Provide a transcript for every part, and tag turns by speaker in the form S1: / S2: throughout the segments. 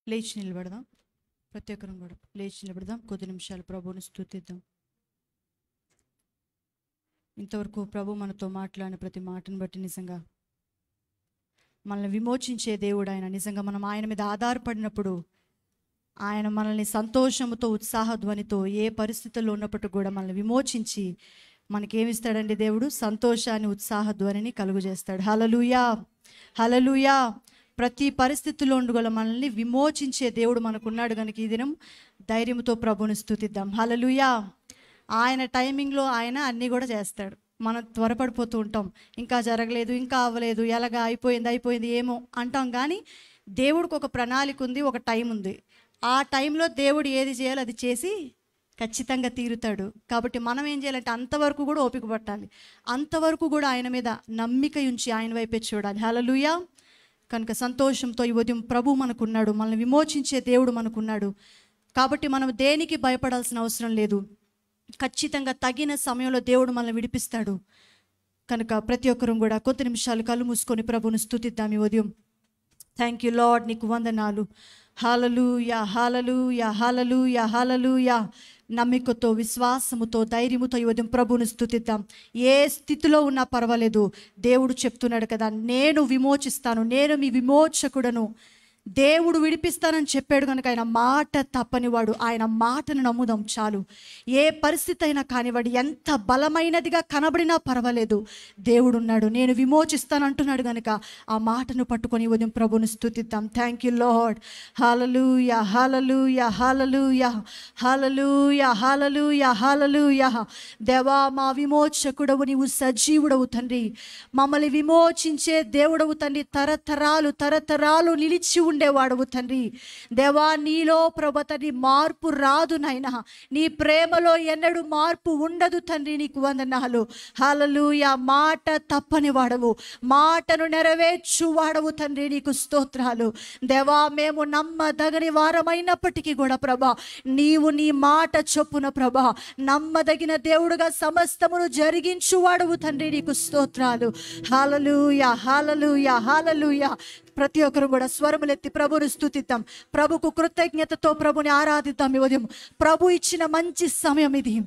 S1: లేచి నిలబడదాం ప్రతి ఒక్కరం కూడా లేచి నిలబడదాం కొద్ది నిమిషాలు ప్రభువుని స్తుతిద్దాం ఇంతవరకు ప్రభు మనతో మాట్లాడిన ప్రతి మాటను బట్టి నిజంగా మనల్ని విమోచించే దేవుడు ఆయన నిజంగా మనం ఆయన మీద ఆధారపడినప్పుడు ఆయన మనల్ని సంతోషముతో ఉత్సాహ ధ్వనితో ఏ పరిస్థితుల్లో ఉన్నప్పటికీ కూడా మనల్ని విమోచించి మనకేమిస్తాడండి దేవుడు సంతోషాన్ని ఉత్సాహ ధ్వనిని కలుగు చేస్తాడు హలలుయా హలలుయా ప్రతి పరిస్థితుల్లో ఉండగల మనల్ని విమోచించే దేవుడు మనకున్నాడు కనుక ఈ దినం ధైర్యంతో ప్రభుని స్తుతిద్దాం హలలుయా ఆయన టైమింగ్లో ఆయన అన్నీ కూడా చేస్తాడు మనం త్వరపడిపోతూ ఉంటాం ఇంకా జరగలేదు ఇంకా అవ్వలేదు ఎలాగా అయిపోయింది అయిపోయింది ఏమో అంటాం కానీ దేవుడికి ఒక ప్రణాళిక ఉంది ఒక టైం ఉంది ఆ టైంలో దేవుడు ఏది చేయాలో అది చేసి ఖచ్చితంగా తీరుతాడు కాబట్టి మనం ఏం చేయాలంటే అంతవరకు కూడా ఓపిక పట్టాలి అంతవరకు కూడా ఆయన మీద నమ్మిక ఉంచి ఆయన వైపే చూడాలి హలలుయా కనుక సంతోషంతో ఈ ఉదయం ప్రభు మనకున్నాడు మనల్ని విమోచించే దేవుడు మనకున్నాడు కాబట్టి మనం దేనికి భయపడాల్సిన అవసరం లేదు ఖచ్చితంగా తగిన సమయంలో దేవుడు మనల్ని విడిపిస్తాడు కనుక ప్రతి ఒక్కరూ కూడా కొద్ది నిమిషాలు కళ్ళు మూసుకొని ప్రభుని స్తుతిద్దాం ఈ ఉదయం థ్యాంక్ యూ లార్డ్ నీకు వందనాలు హాలలు యా హాలలు యా హాలలు యా హాలలు యా నమ్మికతో విశ్వాసముతో ధైర్యముతో ఈ ఉదయం ప్రభుని స్తుతిద్దాం ఏ స్థితిలో ఉన్నా పర్వాలేదు దేవుడు చెప్తున్నాడు కదా నేను విమోచిస్తాను నేను మీ విమోచకుడను దేవుడు విడిపిస్తానని చెప్పాడు కనుక ఆయన మాట తప్పనివాడు ఆయన మాటను నమ్ముదాం చాలు ఏ పరిస్థితి అయినా కానివాడు ఎంత బలమైనదిగా కనబడినా పర్వాలేదు దేవుడు ఉన్నాడు నేను విమోచిస్తాను అంటున్నాడు కనుక ఆ మాటను పట్టుకొని ఉదయం ప్రభుని స్తుతిద్దాం థ్యాంక్ యూ లార్డ్ హాలలు యా హాలలు యా హాలలు యా హాలలు యా హాలలు యా హాలలు యా దేవా మా విమోచకుడవు నీవు సజీవుడవు తండ్రి మమ్మల్ని విమోచించే దేవుడవు తండ్రి తరతరాలు తరతరాలు నిలిచి ఉండేవాడవు తండ్రి దేవా నీలో ప్రభ తండ్రి మార్పు రాదు నాయన నీ ప్రేమలో ఎన్నడూ మార్పు ఉండదు తండ్రి నీకు వందనాలు హాలలు యా మాట తప్పని వాడవు మాటను నెరవేర్చు వాడవు తండ్రి నీకు స్తోత్రాలు దేవా మేము నమ్మదగని వారమైనప్పటికీ కూడా ప్రభా నీవు నీ మాట చొప్పున ప్రభా నమ్మదగిన దేవుడుగా సమస్తమును జరిగించు వాడవు తండ్రి నీకు స్తోత్రాలు హాలలుయా హాలలుయా హాలలుయా ప్రతి ఒక్కరు కూడా స్వరములెత్తి ప్రభుని స్తుతిద్దాం ప్రభుకు కృతజ్ఞతతో ప్రభుని ఆరాధిద్దాం ఈ ఉదయం ప్రభు ఇచ్చిన మంచి సమయం ఇది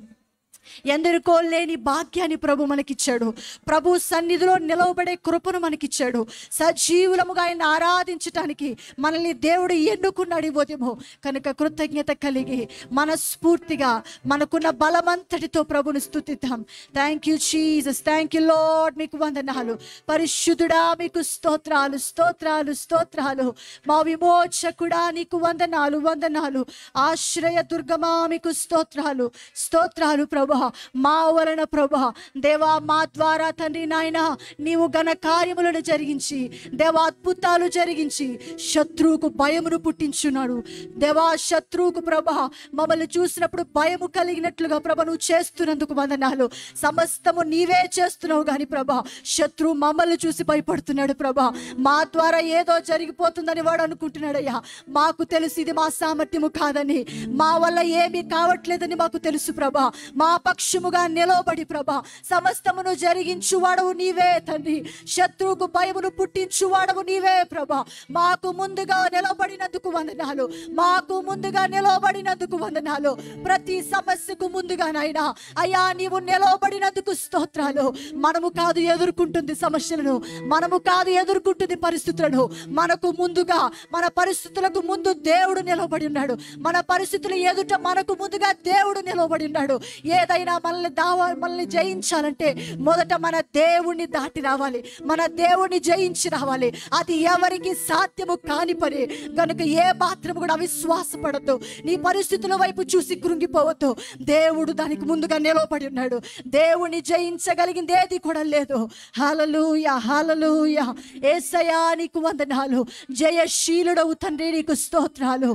S1: ఎందరికో లేని భాగ్యాన్ని ప్రభు మనకిచ్చాడు ప్రభు సన్నిధిలో నిలవబడే కృపను మనకిచ్చాడు సజీవులముగా ఆయన ఆరాధించటానికి మనల్ని దేవుడు ఎన్నుకున్నాడు ఈ ఉదయము కనుక కృతజ్ఞత కలిగి మనస్ఫూర్తిగా మనకున్న బలమంతటితో ప్రభుని స్తుతిద్దాం thank you Jesus thank you lord మీకు వందనాలు పరిశుద్ధుడా మీకు స్తోత్రాలు స్తోత్రాలు స్తోత్రాలు మా విమోచకుడా నీకు వందనాలు వందనాలు ఆశ్రయ దుర్గమా మీకు స్తోత్రాలు స్తోత్రాలు ప్రభా మా వలన ప్రభా దేవా మా ద్వారా తండ్రి నాయన నీవు ఘన కార్యములను జరిగించి దేవా అద్భుతాలు జరిగించి శత్రువుకు భయమును పుట్టించున్నాడు దేవా శత్రువుకు ప్రభా మమ్మల్ని చూసినప్పుడు భయము కలిగినట్లుగా ప్రభ నువ్వు చేస్తున్నందుకు వందనాలు సమస్తము నీవే చేస్తున్నావు కానీ ప్రభా శత్రువు మమ్మల్ని చూసి భయపడుతున్నాడు ప్రభా మా ద్వారా ఏదో జరిగిపోతుందని వాడు అనుకుంటున్నాడయ్యా మాకు తెలుసు ఇది మా సామర్థ్యము కాదని మా వల్ల ఏమీ కావట్లేదని మాకు తెలుసు ప్రభా మా పక్షముగా నిలవబడి ప్రభా సమస్తమును జరిగించు వాడవు నీవే తండ్రి శత్రువుకు భయమును పుట్టించు వాడవు నీవే ప్రభా మాకు ముందుగా నిలబడినందుకు వందనాలు మాకు ముందుగా నిలవబడినందుకు వందనాలు ప్రతి సమస్యకు ముందుగా నాయనా అయ్యా నీవు నిలవబడినందుకు స్తోత్రాలు మనము కాదు ఎదుర్కొంటుంది సమస్యలను మనము కాదు ఎదుర్కొంటుంది పరిస్థితులను మనకు ముందుగా మన పరిస్థితులకు ముందు దేవుడు నిలబడి ఉన్నాడు మన పరిస్థితులు ఎదుట మనకు ముందుగా దేవుడు నిలబడి ఉన్నాడు ఏదైనా మనల్ని దావా మనల్ని జయించాలంటే మొదట మన దేవుణ్ణి దాటి రావాలి మన దేవుణ్ణి జయించి రావాలి అది ఎవరికి సాధ్యము కాని పని కనుక ఏ మాత్రం కూడా అవిశ్వాసపడద్దు నీ పరిస్థితుల వైపు చూసి కృంగిపోవద్దు దేవుడు దానికి ముందుగా నిలవబడి ఉన్నాడు దేవుణ్ణి జయించగలిగింది ఏది కూడా లేదు హాలలుయా హాలలుయా ఏసయా నీకు వందనాలు జయశీలుడవు తండ్రి నీకు స్తోత్రాలు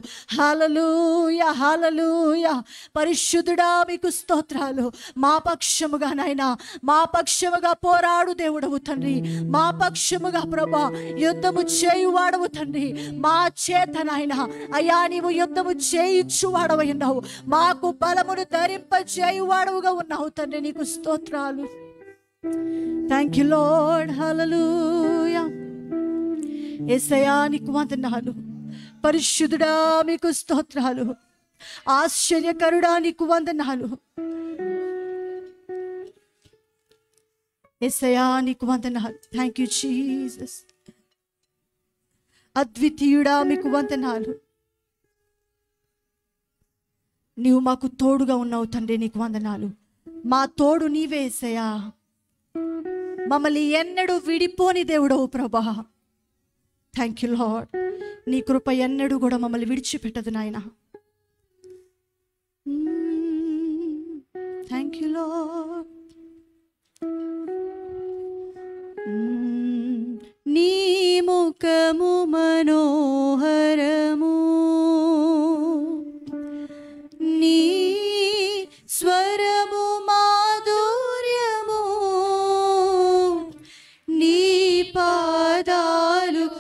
S1: హాలలుయా హాలలుయా పరిశుద్ధుడా మీకు స్తోత్రాలు మా పక్షముగా నాయనా మా పక్షముగా పోరాడు దేవుడవు తండ్రి మా పక్షముగా ప్రభా యుద్ధము చేయువాడవు తండ్రి మా చేత నాయన అయ్యా నీవు యుద్ధము చేయించు వాడవై ఉన్నావు మాకు బలమును ధరింప చేయువాడవుగా ఉన్నావు తండ్రి నీకు స్తోత్రాలు థ్యాంక్ యూ లోడ్ హల్లెలూయా యేసయ్యా నీకు వందనాలు పరిశుద్ధుడా మీకు స్తోత్రాలు ఆశ్చర్యకరుడా నీకు వందనాలు ఎస్ఐయా నీకు వందనాలు థ్యాంక్ యూ జీసస్ అద్వితీయుడా మీకు వందనాలు నీవు మాకు తోడుగా ఉన్నావు తండ్రి నీకు వందనాలు మా తోడు నీవే ఎస్సయ్యా మమ్మల్ని ఎన్నడూ విడిపోని దేవుడవు ప్రభా థ్యాంక్ యూ లాడ్ నీ కృప ఎన్నడూ కూడా మమ్మల్ని విడిచిపెట్టదు నాయన థ్యాంక్ యూ లాడ్ నీ ముఖము మనోహరము నీ స్వరము మాధుర్యము నీ పాదాలు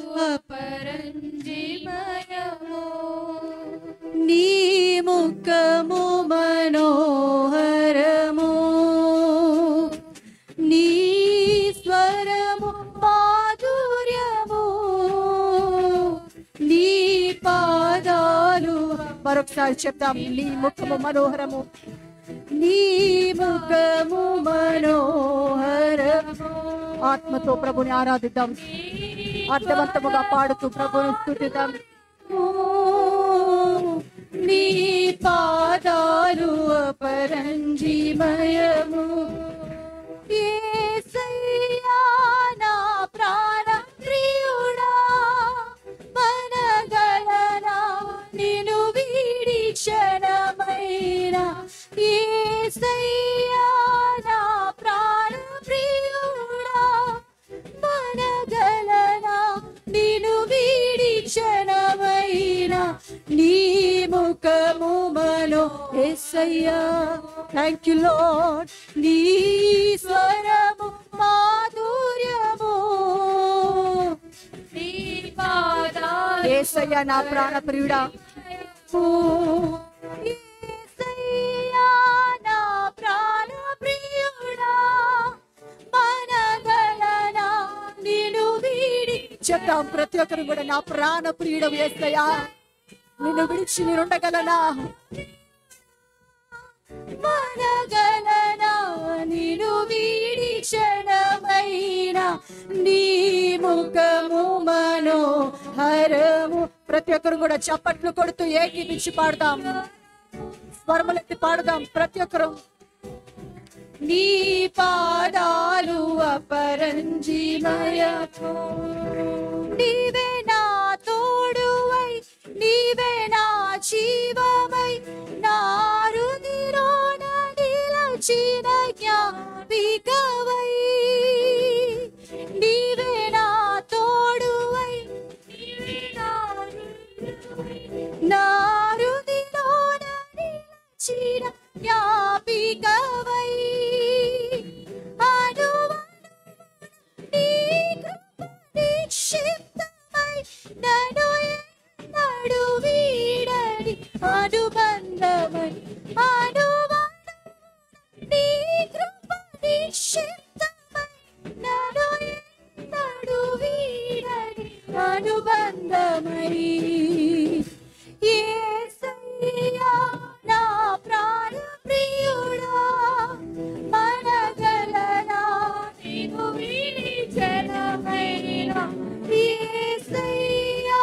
S1: అపరంజిమయము నీ ముఖము మనోహరము నీ స్వరము మాధుర్యము నీ పాదాలు మరొకసారి చెప్తాం నీ ముఖము మనోహరము నీ ముఖము మనోహరము ఆత్మతో ప్రభుని ఆరాధిద్దాం అర్థవంతముగా పాడుతూ ప్రభుని స్థుతిద్దాం ఓ, నీ పాదాలు అపరంజిమయము యేసయ్యా నా ప్రాణ ప్రియుడా మనగలనా నిన్ను వీడి క్షణమైన యేసయ్యా నా ప్రాణ ప్రియుడా మనగలనా నిన్ను వీడి క్షణమైన నీ ముఖము మనో ఎస్సయ్యా థ్యాంక్ యూ లార్డ్ నీ స్వరము మాధుర్యము
S2: నీ పాదాలు
S1: ఏసయ్యా నా ప్రాణ ప్రియుడా ఏసయ్యా నా ప్రాణ ప్రియుడా మనగలనా నిన్ను వీడి చెప్తాం ప్రతి ఒక్కరు కూడా నా ప్రాణ ప్రియుడు ఏసయ్యా నిన్ను విడిచి నేనుండగలనా మనగలనా నిన్ను వీడి క్షణమైన నీ ముఖము మనోహరము ప్రతి ఒక్కరు కూడా చప్పట్లు కొడుతూ ఏకీపించి పాడదాం స్వరములెత్తి పాడదాం ప్రతి ఒక్కరు నీ పాదాలు అపరంజిమయ నీవే నా తోడువై నీవే నా జీవమై నా రుదిరోన నిలచిన జ్ఞాపికవై నీవే నా తోడువై నీవే నా నా రుదిరోన నిలచిన జ్ఞాపికవై అనువను నీ కృప నిక్షిప్తమై నన్ను ఎన్నడూ వీడని అనుబంధమై అనువను నీ కృప నిక్షిప్తమై నన్ను ఎన్నడూ వీడని అనుబంధమై యేసయ్యా నా ప్రాణ ప్రియుడా మనగలనా నీవు వీడి జనమైన యేసయ్యా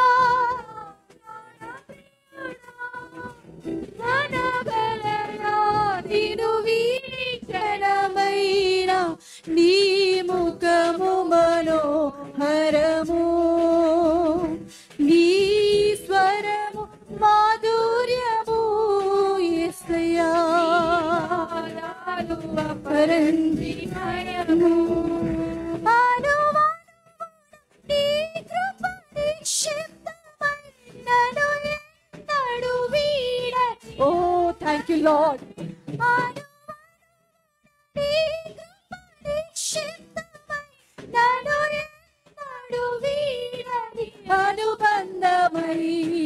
S1: మనగలనా నీవు వీడి జనమైన నీ ముఖము మనోహరము నీ స్వరము మాధుర్యము యేసయ్యా
S2: పాదాలు
S1: పరంజిమయము అనువనువు నీ కృప నిక్షిప్తమై నన్ను ఎన్నడూ వీడ ఓ థ్యాంక్ యూ లార్డ్ నీ కృప నిక్షిప్తమై నన్ను ఎన్నడూ వీడని అనుబంధమై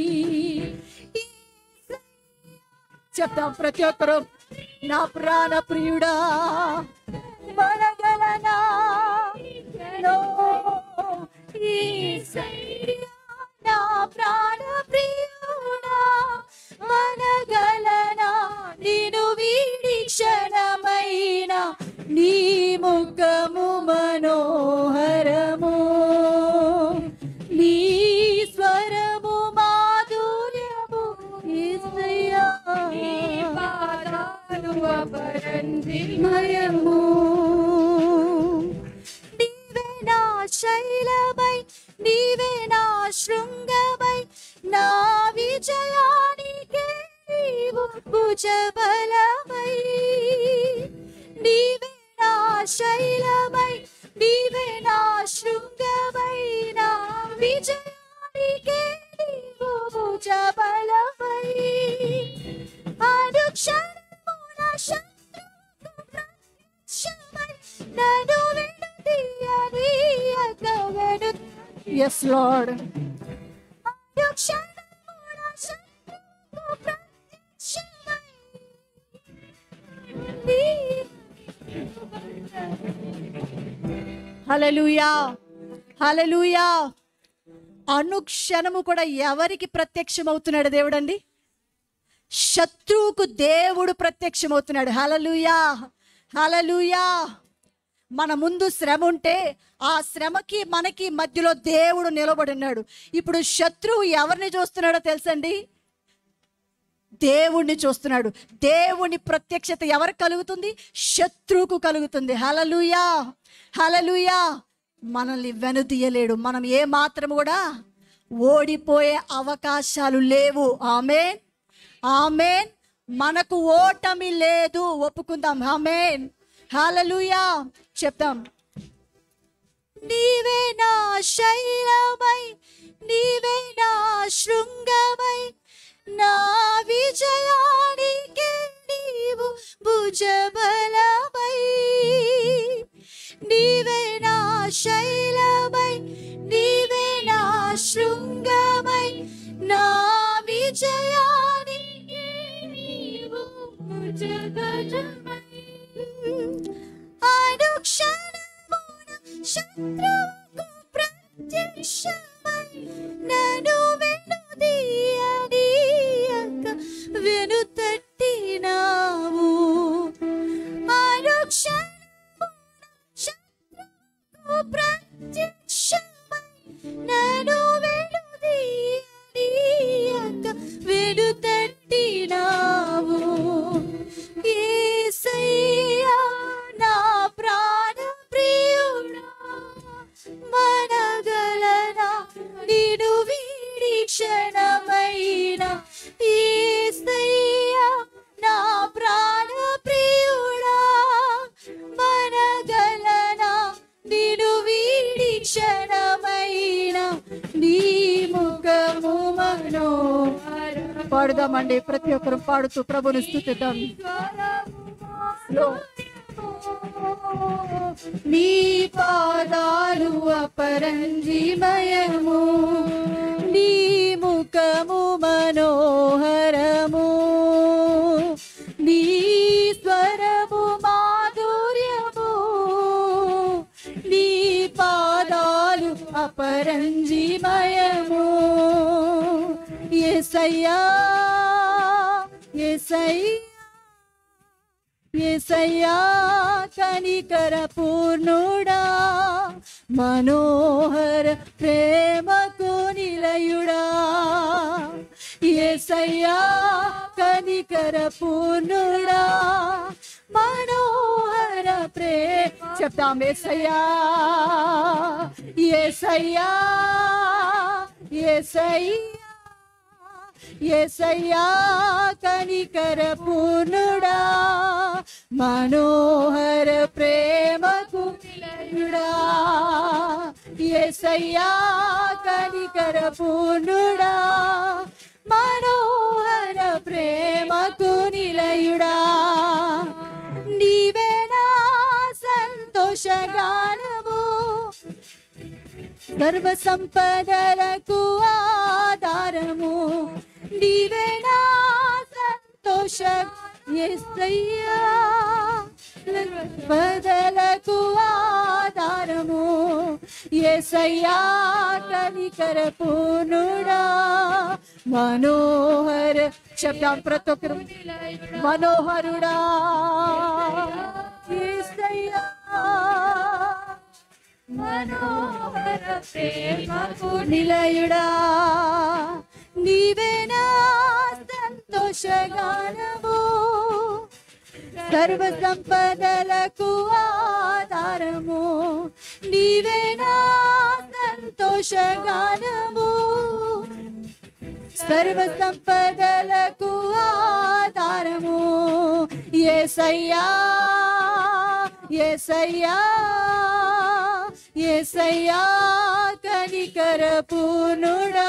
S1: చెప్తాం ప్రతి ఒక్కరు నా ప్రాణ ప్రియుడా మనగలనా నో, యేసయ్యా, నా ప్రాణ ప్రియుడా
S2: పాదాలు అపరంజిమయము
S1: మయము నీవే నా శైలమై నీవే నా శృంగమై నా విజయానికే నీవు భుజబలమై నీవే నా శైలమై నీవే నా శృంగమై నా విజయానికే నీవు భుజబలమై అనుక్షణము నా శత్రువుకు ప్రత్యక్షమై నన్ను విడదీయనీయక వెను- Yes, Lord. అనుక్షణము నా శత్రువుకు ప్రత్యక్షమై హల్లెలూయా హల్లెలూయా అనుక్షణము కూడా ఎవరికి ప్రత్యక్షమవుతున్నాడు దేవుడండి శత్రువుకు దేవుడు ప్రత్యక్షమవుతున్నాడు హలలుయా హలలుయా మన ముందు శ్రమ ఉంటే ఆ శ్రమకి మనకి మధ్యలో దేవుడు నిలబడి ఉన్నాడు ఇప్పుడు శత్రువు ఎవరిని చూస్తున్నాడో తెలుసండి దేవుణ్ణి చూస్తున్నాడు దేవుని ప్రత్యక్షత ఎవరికి కలుగుతుంది శత్రువుకు కలుగుతుంది హలలుయా హలలుయా మనల్ని వెనుదీయలేడు మనం ఏ మాత్రం కూడా ఓడిపోయే అవకాశాలు లేవు ఆమెన్ ఆమెన్ మనకు ఓటమి లేదు ఒప్పుకుందాం ఆమెన్ హల్లెలూయా చెప్తాం నీవే నా శైలమై నీవే నా శృంగమై నా విజయానికి నీవు భుజబలమై నీవే నా శైలమై నీవే నా శృంగమై నా విజయానికి నీవు భుజబలమై అనుక్షణమున శత్రువుకు ప్రత్యక్షమై నన్ను వెనుదీయనీయక వెనుతట్టినావు అనుక్షణమున శత్రువుకు ప్రత్యక్షమై నన్ను వెనుదీయనీయక వెనుతట్టినావు యేసయ్యా నా ప్రాణ ప్రియుడా మనగలనా నిను వీడి క్షణమైన యేసయ్యా నా ప్రాణ ప్రియుడా మనగలనా నిను వీడి క్షణమైన నీ ముఖము మనోహర పాడుదామండి ప్రతి ఒక్కరు పాడుతూ ప్రభుని స్థుతిద్దాం నీ పాదాలు అపరంజిమయము నీ ముఖము మనోహరము నీ స్వరము మాధుర్యము నీ పాదాలు అపరంజిమయము ఎసయ్యా ఎసయ్యా ఎసయ్యా కనికర పూర్ణుడా మనోహర ప్రేమకు నిలయుడా ఎసయ్యా కనికర పూర్ణుడా మనోహర ప్రే చెప్తాం ఎసయ్యా ఎసయ్యా ఎసయ్యా ఎసయ్యా కనికర పూర్ణుడా మనోహర ప్రేమకు నిలయుడా ఎసయ్యా కనికర పూర్ణుడా మనోహర ప్రేమకు నిలయుడా నీవే నా సంతోషగానము సర్వ సంపదలకు ఆధారము నీవే నా సంతోష యేసయ్యా సంపదలకు ఆధారము యేసయ్యా కనికర పూర్ణుడా మనోహర శబ్దం ప్రతి ఒక్కరు మనోహరుడా యేసయ్యా
S2: మనోహర ప్రేమకు
S1: నిలయుడా నీవే నా సంతోష సంతోషగానము సర్వ సంపదలకు ఆధారము నీవే నా సంతోషగానము సర్వ సంపదలకు ఆధారము ఏసయ్యా ఏసయ్యా ఏసయ్యా కనికర పూర్ణుడా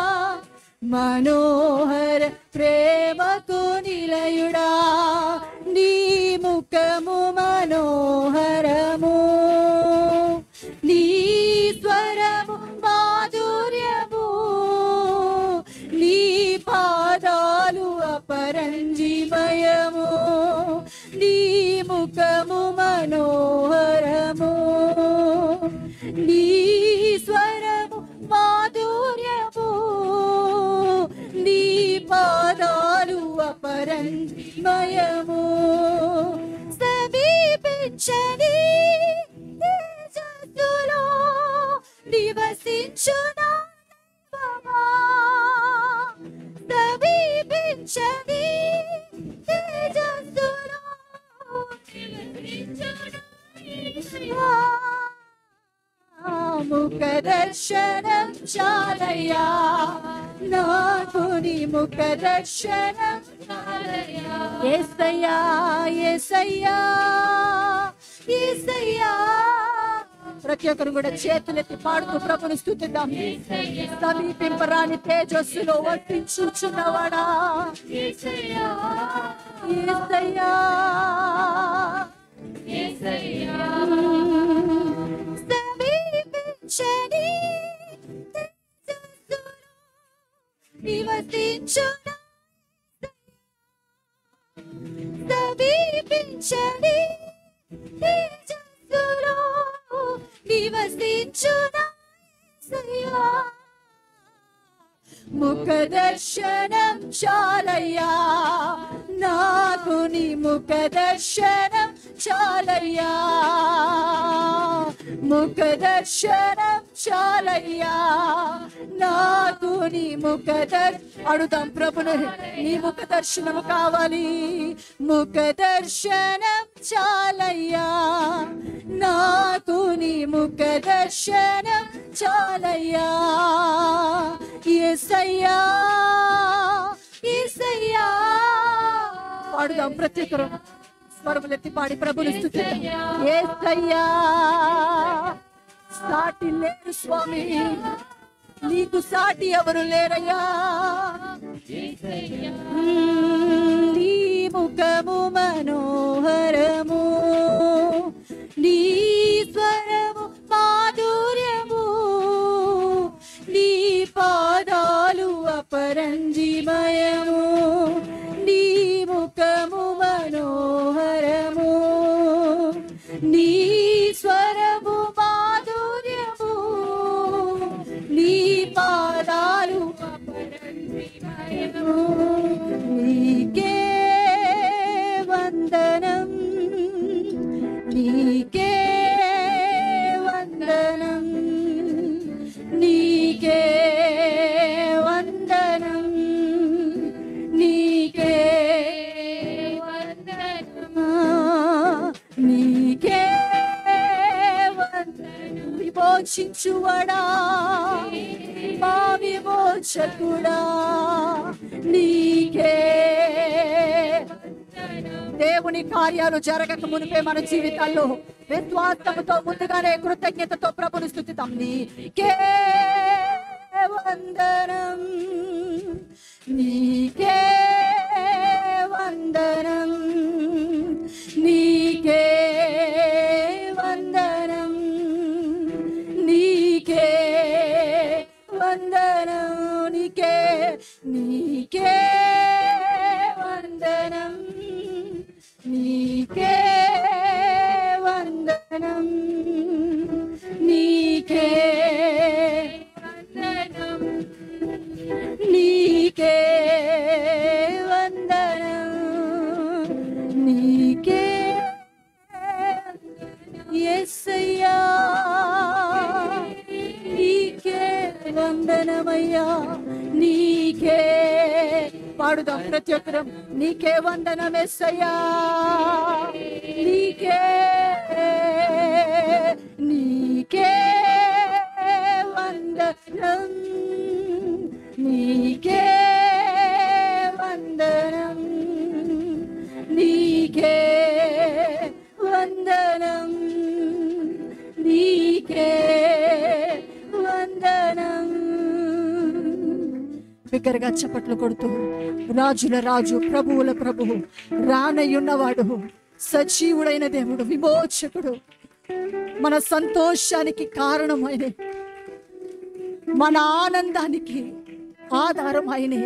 S1: మనోహర ప్రేమకు నిలయుడా నీ ముఖము మనోహరము నీ స్వరము మాధుర్యము నీ పాదాలు అపరంజిమయము నీ ముఖము మనోహరము నీ స్వరము మాధుర్యము నీ పాదాలు అపరంజిమయము సమీపించని తేజస్సులో నివసించునా దైవమా. సమీపించని తేజస్సులో నివసించునా యేసయ్యా. ముఖ దర్శనం చాలయ్యా నాకు నీ ముఖ దర్శనం ఏసయ్యా ఏసయ్యా ఏసయ్యా ప్రతి ఒక్కరు కూడా చేతులెత్తి పాడుతూ ప్రభుని స్థుతిద్దాం సమీపింపరాని తేజస్సులో వర్తించుచున్నవాడా ఏసయ్యా సమీపించని తేజస్సులో నివసించునా సమీపించని తేజస్సులో నివసించునా యేసయ్యా. ముఖ దర్శనం చాలయ్యా నాకు నీ ముఖ దర్శనం చాలయ్యా ముఖ దర్శనం చాలయ్యా నాకు నీ ముఖ దర్ అడుగుదాం ప్రభుని నీ ముఖ దర్శనం కావాలి ముఖ దర్శనం చాలయ్యా నాకు నీ ముఖ దర్శనం చాలయ్యా ఏసయ్యా ఏసయ్యా పాడుదాం ప్రతి ఒక్కరు స్వరములెత్తి పాడి ప్రభుని స్థుతి ఏసయ్యా సాటి లేరు స్వామి నీకు సాటి ఎవరు లేరయ్యా మ్మ్, నీ ముఖము మనోహరము నీ స్వరము మాధుర్యము నీ పాదాలు అపరంజిమయము నీ ముఖము మనోహరము నీ స్వరము మాధుర్యము నీ పాదాలు అపరంజిమయము నీకే వందనం నీకే వందనం నీకే వందనం నీకే వందనమా నీకే వందనం విమోచించువడా మా విమోచకుడా నీకే దేవుని కార్యాలు జరగక మునిపే మన జీవితాల్లో విశ్వాసముతో ముందుగానే కృతజ్ఞతతో ప్రభుని స్థుతితాం నీకే వందనం నీకే వందనం నీకే వందనం నీకే వందనం నీకే నీకే వందనం నీకే వందనం నీకే వందనం నీకే పాడుదాం ప్రతి ఒక్కరం నీకే వందనమెస్సయ్యా నీకే నీకే వందనం నీకే వందనం నీకే వందనం నీకే వందనం బిగ్గరగా చప్పట్లు కొడుతూ రాజుల రాజు ప్రభువుల ప్రభువు రానయ్యున్నవాడు సజీవుడైన దేవుడు విమోచకుడు మన సంతోషానికి కారణమైన మన ఆనందానికి ఆధారం ఆయనే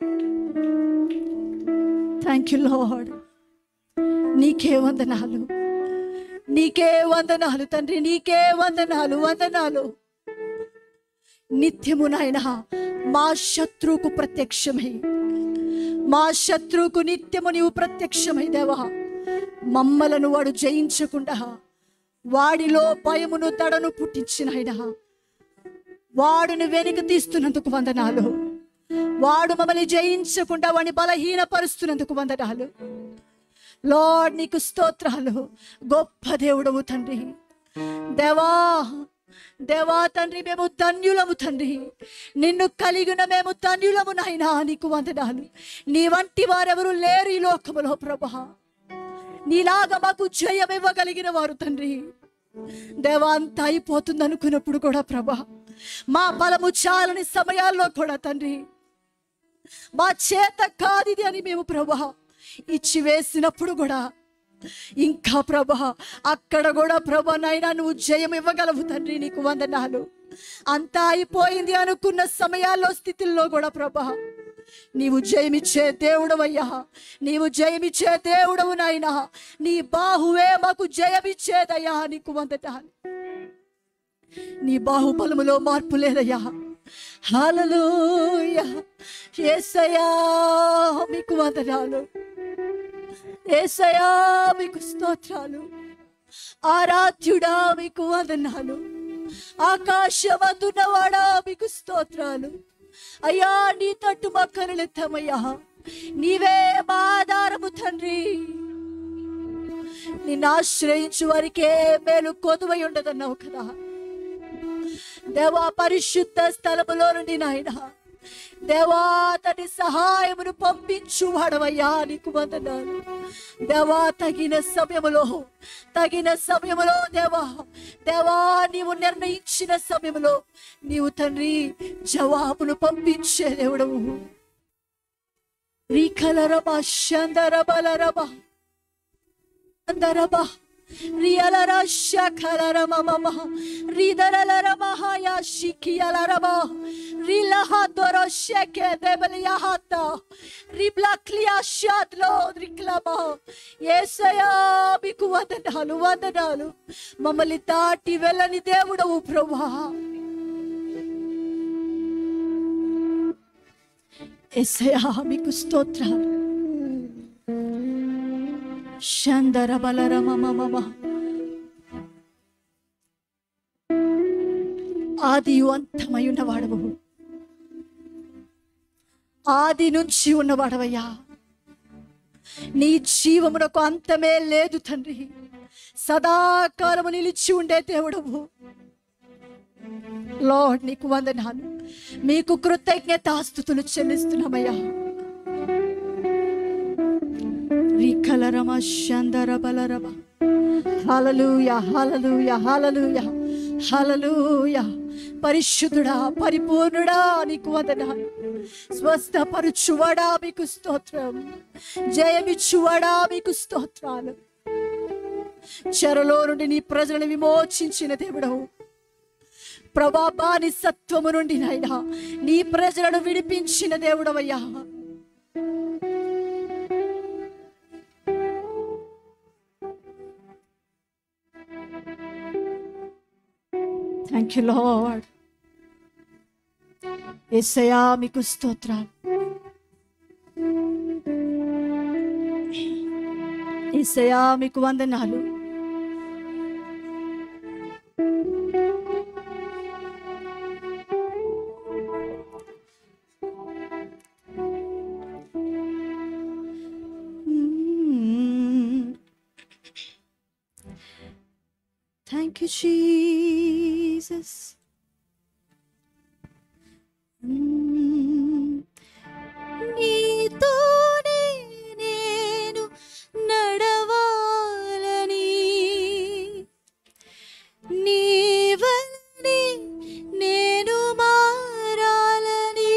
S1: థ్యాంక్ యూ లార్డ్ నీకే వందనాలు నీకే వందనాలు తండ్రి నీకే వందనాలు వందనాలు నిత్యము నాయన మా శత్రువుకు ప్రత్యక్షమై మా శత్రువుకు నిత్యము నీవు ప్రత్యక్షమై దేవా మమ్మలను వాడు జయించకుండా వాడిలో భయమును తడను పుట్టించిన ఆయన వాడును వెనుక తీస్తున్నందుకు వందనాలు వాడు మమ్మల్ని జయించకుండా వాడిని బలహీనపరుస్తున్నందుకు వందనాలు లార్డ్ నీకు స్తోత్రాలు గొప్ప దేవుడవు తండ్రి దేవా దేవా తండ్రి మేము ధన్యులము తండ్రి నిన్ను కలిగిన మేము ధన్యులము నాయనా నీకు వందనాలు నీ వంటి వారెవరు లేరు ఈ లోకములో ప్రభా నీలాగా మాకు జయం ఇవ్వగలిగిన వారు తండ్రి దేవా అంతా అయిపోతుంది అనుకున్నప్పుడు కూడా ప్రభా మా బలము చాలని సమయాల్లో కూడా తండ్రి మా చేత కాదిది అని మేము ప్రభా ఇచ్చి వేసినప్పుడు కూడా ఇంకా ప్రభా అక్కడ కూడా ప్రభా నైనా నువ్వు జయం ఇవ్వగలవు తండ్రి నీకు వందనాలు అంతా అయిపోయింది అనుకున్న సమయాల్లో స్థితిల్లో కూడా ప్రభా నీవు జయమిచ్చే దేవుడవయ్యా నీవు జయమిచ్చే దేవుడవు నాయనా నీ బాహువే మాకు జయమిచ్చేదయ్యా నీకు వందనాలు నీ బాహుబలములో మార్పు లేదయ్యా హల్లెలూయా యేసయ్యా మీకు వందనాలు యేసయ్యా మీకు స్తోత్రాలు ఆరాధ్యుడా మీకు వందనాలు ఆకాశమందున్నవాడా మీకు స్తోత్రాలు అయ్యా నీ తట్టు మా కనులెత్తమయ్యా నీవే మా ఆధారము తండ్రి నిన్ను ఆశ్రయించు వారికే మేలు కొదువై ఉండదన్నావు కదా దేవా పరిశుద్ధ స్థలములో నుండి నాయన దేవా తని సహాయమును పంపించు వాడవయ్యా నీకు వందనాలు దేవా తగిన సమయములో తగిన సమయములో దేవా దేవా నీవు నిర్ణయించిన సమయములో నీవు తండ్రి జవాబును పంపించే దేవుడవు రీకలరబా శందరబలరబా అందరబా రియలర శఖలరమమమ రిదరలరమహాయ శిఖియలరమ రిలహ దొరశెకె దెబలియహత రిబ్లక్లియా షాద్లో రిక్లమ యేసయ్యా మీకు వందనాలు వందనాలు మమ్మల్ని దాటి వెళ్ళని దేవుడవు ప్రభా యేసయ్యా మీకు స్తోత్రాలు శందర బలరమమమ ఆది అంతమై ఉన్నవాడవు ఆది నుంచి ఉన్నవాడవయ్యా నీ జీవమునకు అంతమే లేదు తండ్రి సదాకాలము నిలిచి ఉండే దేవుడవు లార్డ్ నీకు వందనాలు మీకు కృతజ్ఞతాస్తుతులు చెల్లిస్తున్నామయ్యా రికలరమ శందర బలరమ హలలుయ హలలుయ హలలుయ హలలుయ పరిశుద్ధుడా పరిపూర్ణుడా నీకు వందనాలు స్వస్థపరుచువడా మీకు స్తోత్రం జయమిచ్చువడా మీకు స్తోత్రాలు చెరలో నుండి నీ ప్రజలను విమోచించిన దేవుడవు ప్రభాబాని సత్వము నుండి నాయనా నీ ప్రజలను విడిపించిన దేవుడవయ్యా థ్యాంక్ యూ లార్డ్ ఎస్సయా మీకు స్తోత్రాలు ఎస్సయా మీకు వందనాలు you, Jesus. Mm. నీతోనే నేను నడవాలని నీ వల్లనే నేను మారాలని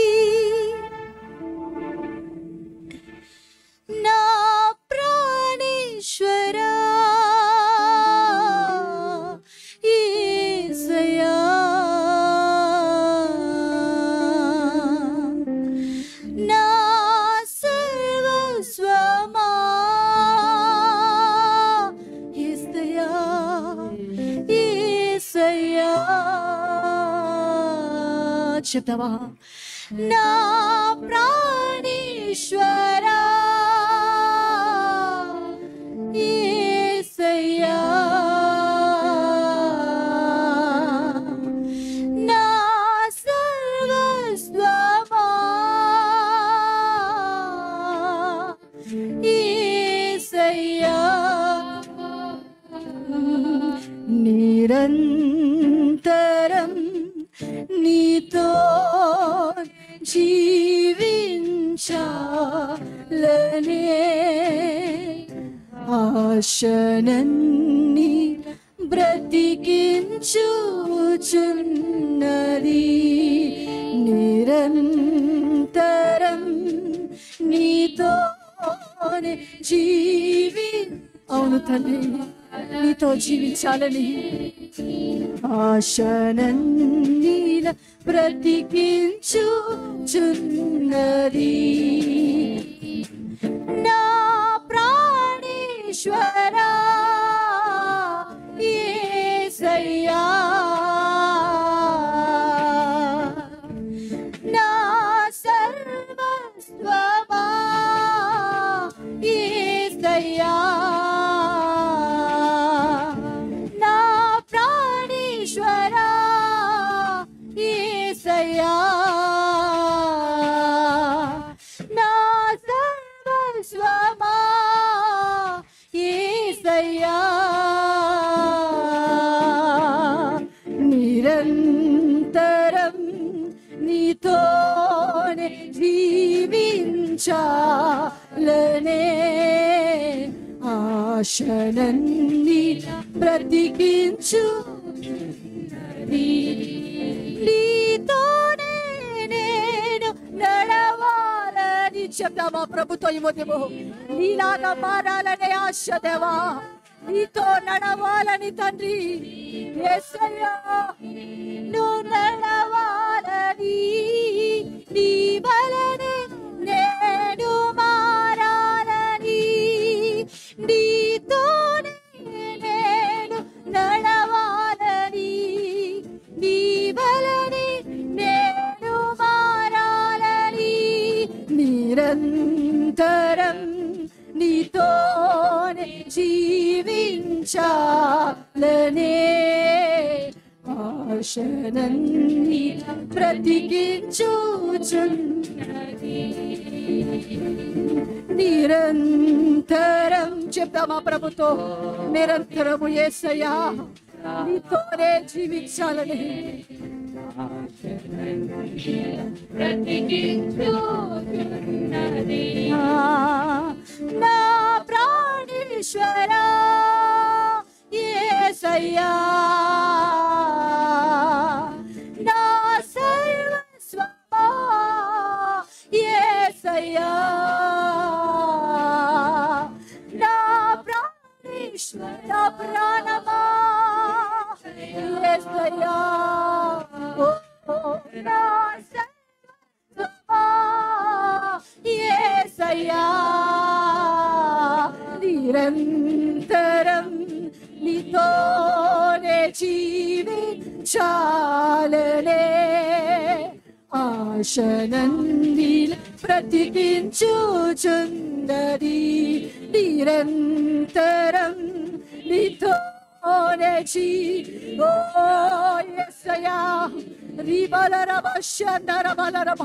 S1: నా ప్రాణేశ్వరా యేసయ్యా నా సర్వస్వమా యేసయ్యా యేసయ్యా చెప్తావా నా ప్రాణేశ్వరా యేసయ్యా నా సర్వస్వమా యేసయ్యా నిరంతరం నీతో జీవించాలనే ఆశనన్ని బ్రతికించుచున్నది నిరంతరం నీతో జీవి అవును తల్లి నీతో జీవించాలని ఆశనన్నీల బ్రతికించుచున్నది నా ప్రాణేశ్వరా యేసయ్యా నా సర్వస్వమా యేసయ్యా నా ప్రాణేశ్వరా యేసయ్యా నా సర్వస్వమా యేసయ్యా నిరంతరం నీతోనే జీవించాలనే ఆశనన్ని బ్రతికించు నీతోనే నేను నడవాలని చెప్తామా ప్రభుతో ఇవ్వదేమో నీలాగా మారాలనే ఆశ దేవా నీతో నడవాలని తండ్రి యేసయ్యా నువ్వు నడవాలని నీ వలనే నేను మారాలని నీతోనే నేను నడవాలని నీ వలనే నేను మారాలని నిరంతరం నీతోనే జీవించాలనే ఆశనన్ని బ్రతికించుచున్నది నిరంతరం చెప్తామా ప్రభుతో నిరంతరము ఏసయ్యా నీతోనే జీవించాలని
S2: బ్రతికించుచున్నది
S1: ఆ, నా ప్రాణేశ్వరా యేసయ్యా నా సర్వస్వమా యేసయ్యా నా ప్రాణేశ్వర నా ప్రాణమా యేసయ్యా ఓ, ఓ, నా సర్వస్వమా యేసయ్యా నిరంతరం నీతోనే జీవించాలనే ఆశనందిల బ్రతికించుచున్నది నిరంతరం నీతోనే జీ ఓ యేసయ్యా రిబలరమ శందరబలరమ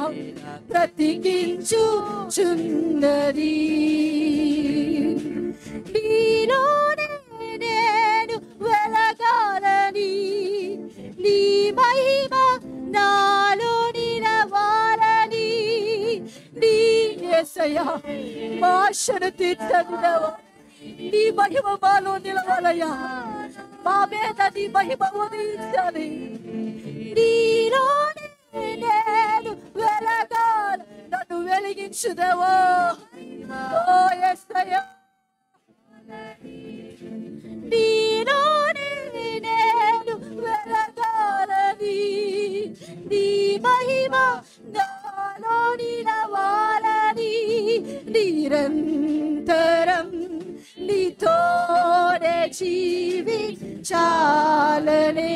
S1: బ్రతికించుచున్నది నీలోనే నేను వెలగాలని నిలవాలయ్యా మా ఆశను తీర్చండి దేవా నీ మహిమ మాలో నిలవాలయ్యా మా మీద నీ మహిమ ఉదయించాలి నీలోనే నేను వెలగాలి నన్ను వెలిగించు దేవా ఓ యేసయ్యా నీలోనే నేను వెలగాలని నీ మహిమ నాలో నిలవాలని నిరంతరం నీతోనే జీవించాలనే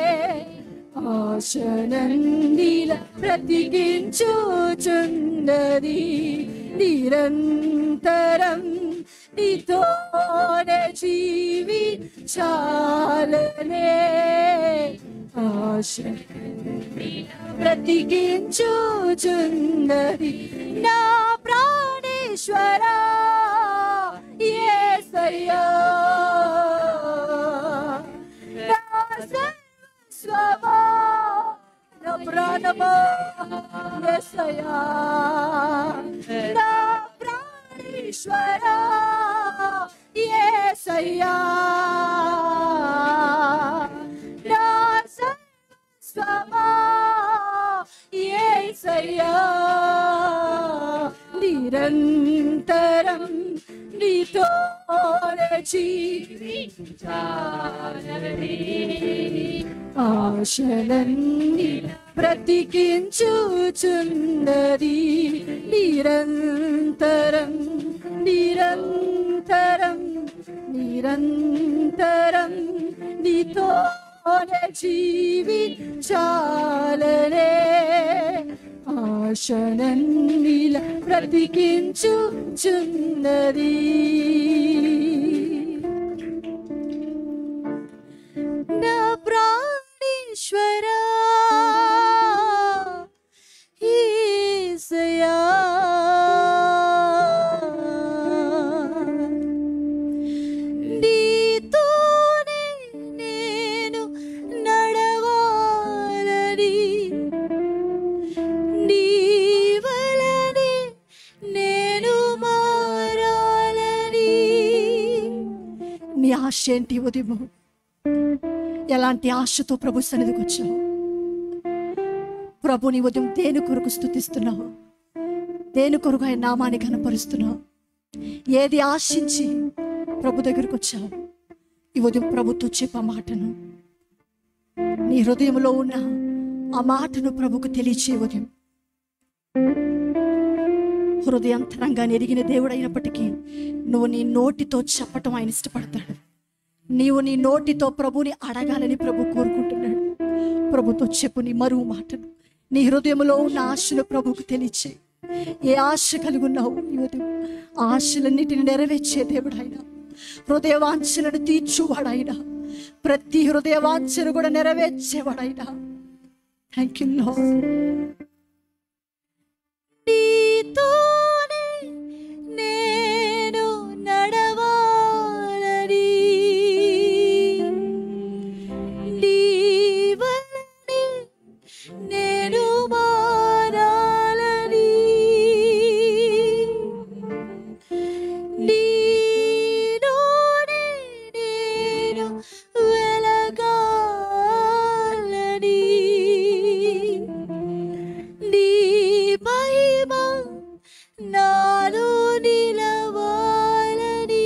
S1: ఆశనందిల బ్రతికించుచున్నది నిరంతరం నీతోనే జీవించాలనే ఆశ బ్రతికించుచున్నది నా ప్రాణేశ్వరా యేసయ్యా నా సర్వస్వమా నా ప్రాణమా యేసయ్యా నా ప్రాణేశ్వరా యేసయ్యా నా సర్వస్వమా యేసయ్యా నిరంతరం నీతో ఆశలన్నీ బ్రతికించుచున్నది నిరంతరం నిరంతరం నిరంతరం నీతో జీవించాలనే ఆశనన్నిల బ్రతికించుచున్నది నా ప్రాణేశ్వరా ఈసయా నీతోనే నేను నడవాలని నీ వలనే నేను మారాలని నీ ఆశ ఏంటి ఉదయము ఎలాంటి ఆశతో ప్రభు సన్నిధికి వచ్చావు ప్రభుని ఉదయం దేని కొరకు స్థుతిస్తున్నావు దేని కొరకు ఆయన నామాన్ని కనపరుస్తున్నావు ఏది ఆశించి ప్రభు దగ్గరకు వచ్చావు ఈ ఉదయం ప్రభుతో చెప్ప మాటను నీ హృదయంలో ఉన్న ఆ మాటను ప్రభుకు తెలియచే ఉదయం హృదయంతరంగా ఎరిగిన దేవుడైనప్పటికీ నువ్వు నీ నోటితో చెప్పటం ఆయన ఇష్టపడతాడు నీవు నీ నోటితో ప్రభుని అడగాలని ప్రభు కోరుకుంటున్నాడు ప్రభుతో చెప్పు నీ మరువు మాటను నీ హృదయంలో ఉన్న ఆశను ప్రభుకు తెలియచే ఏ ఆశ కలిగి ఉన్నావు ఈ ఉదయం ఆ ఆశలన్నిటిని నెరవేర్చే దేవుడు ఆయన హృదయ వాంఛలను తీర్చువాడాయన ప్రతి హృదయ వాంఛను కూడా నెరవేర్చేవాడాయన థ్యాంక్ యూ నీతోనే నేను నడవాలని నీ వలనే నేను మారాలని నీలోనే నేను వెలగాలని నీ మహిమ నాలో నిలవాలని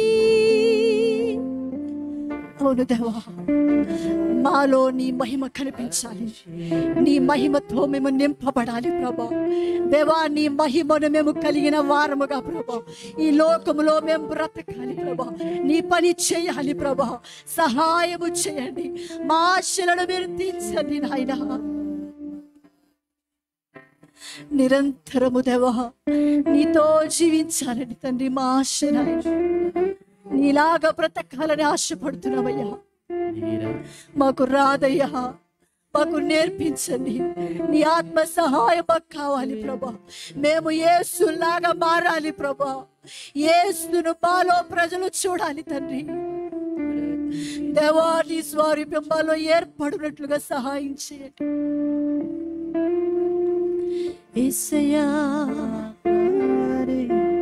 S1: అవును దేవా మాలో నీ మహిమ కనిపించాలి నీ మహిమతో మేము నింపబడాలి ప్రభా దేవా నీ మహిమను మేము కలిగిన వారముగా ప్రభా ఈ లోకములో మేము బ్రతకాలి ప్రభా నీ పని చేయాలి ప్రభా సహాయము చేయండి మా ఆశలను మీరు తీర్చండి నాయనా నిరంతరము దేవా నీతో జీవించాలని తండ్రి మా ఆశ నాయన నీలాగా బ్రతకాలని ఆశపడుతున్నామయ్యా మాకు రాదయ్యా మాకు నేర్పించండి నీ ఆత్మ సహాయం మాకు కావాలి ప్రభా మేము ఏసులాగా మారాలి ప్రభా ఏసును మాలో ప్రజలు చూడాలి తండ్రి దేవా నీ స్వారూప్యం మాలో ఏర్పడినట్లుగా సహాయం చేయండి ఏసయ్యా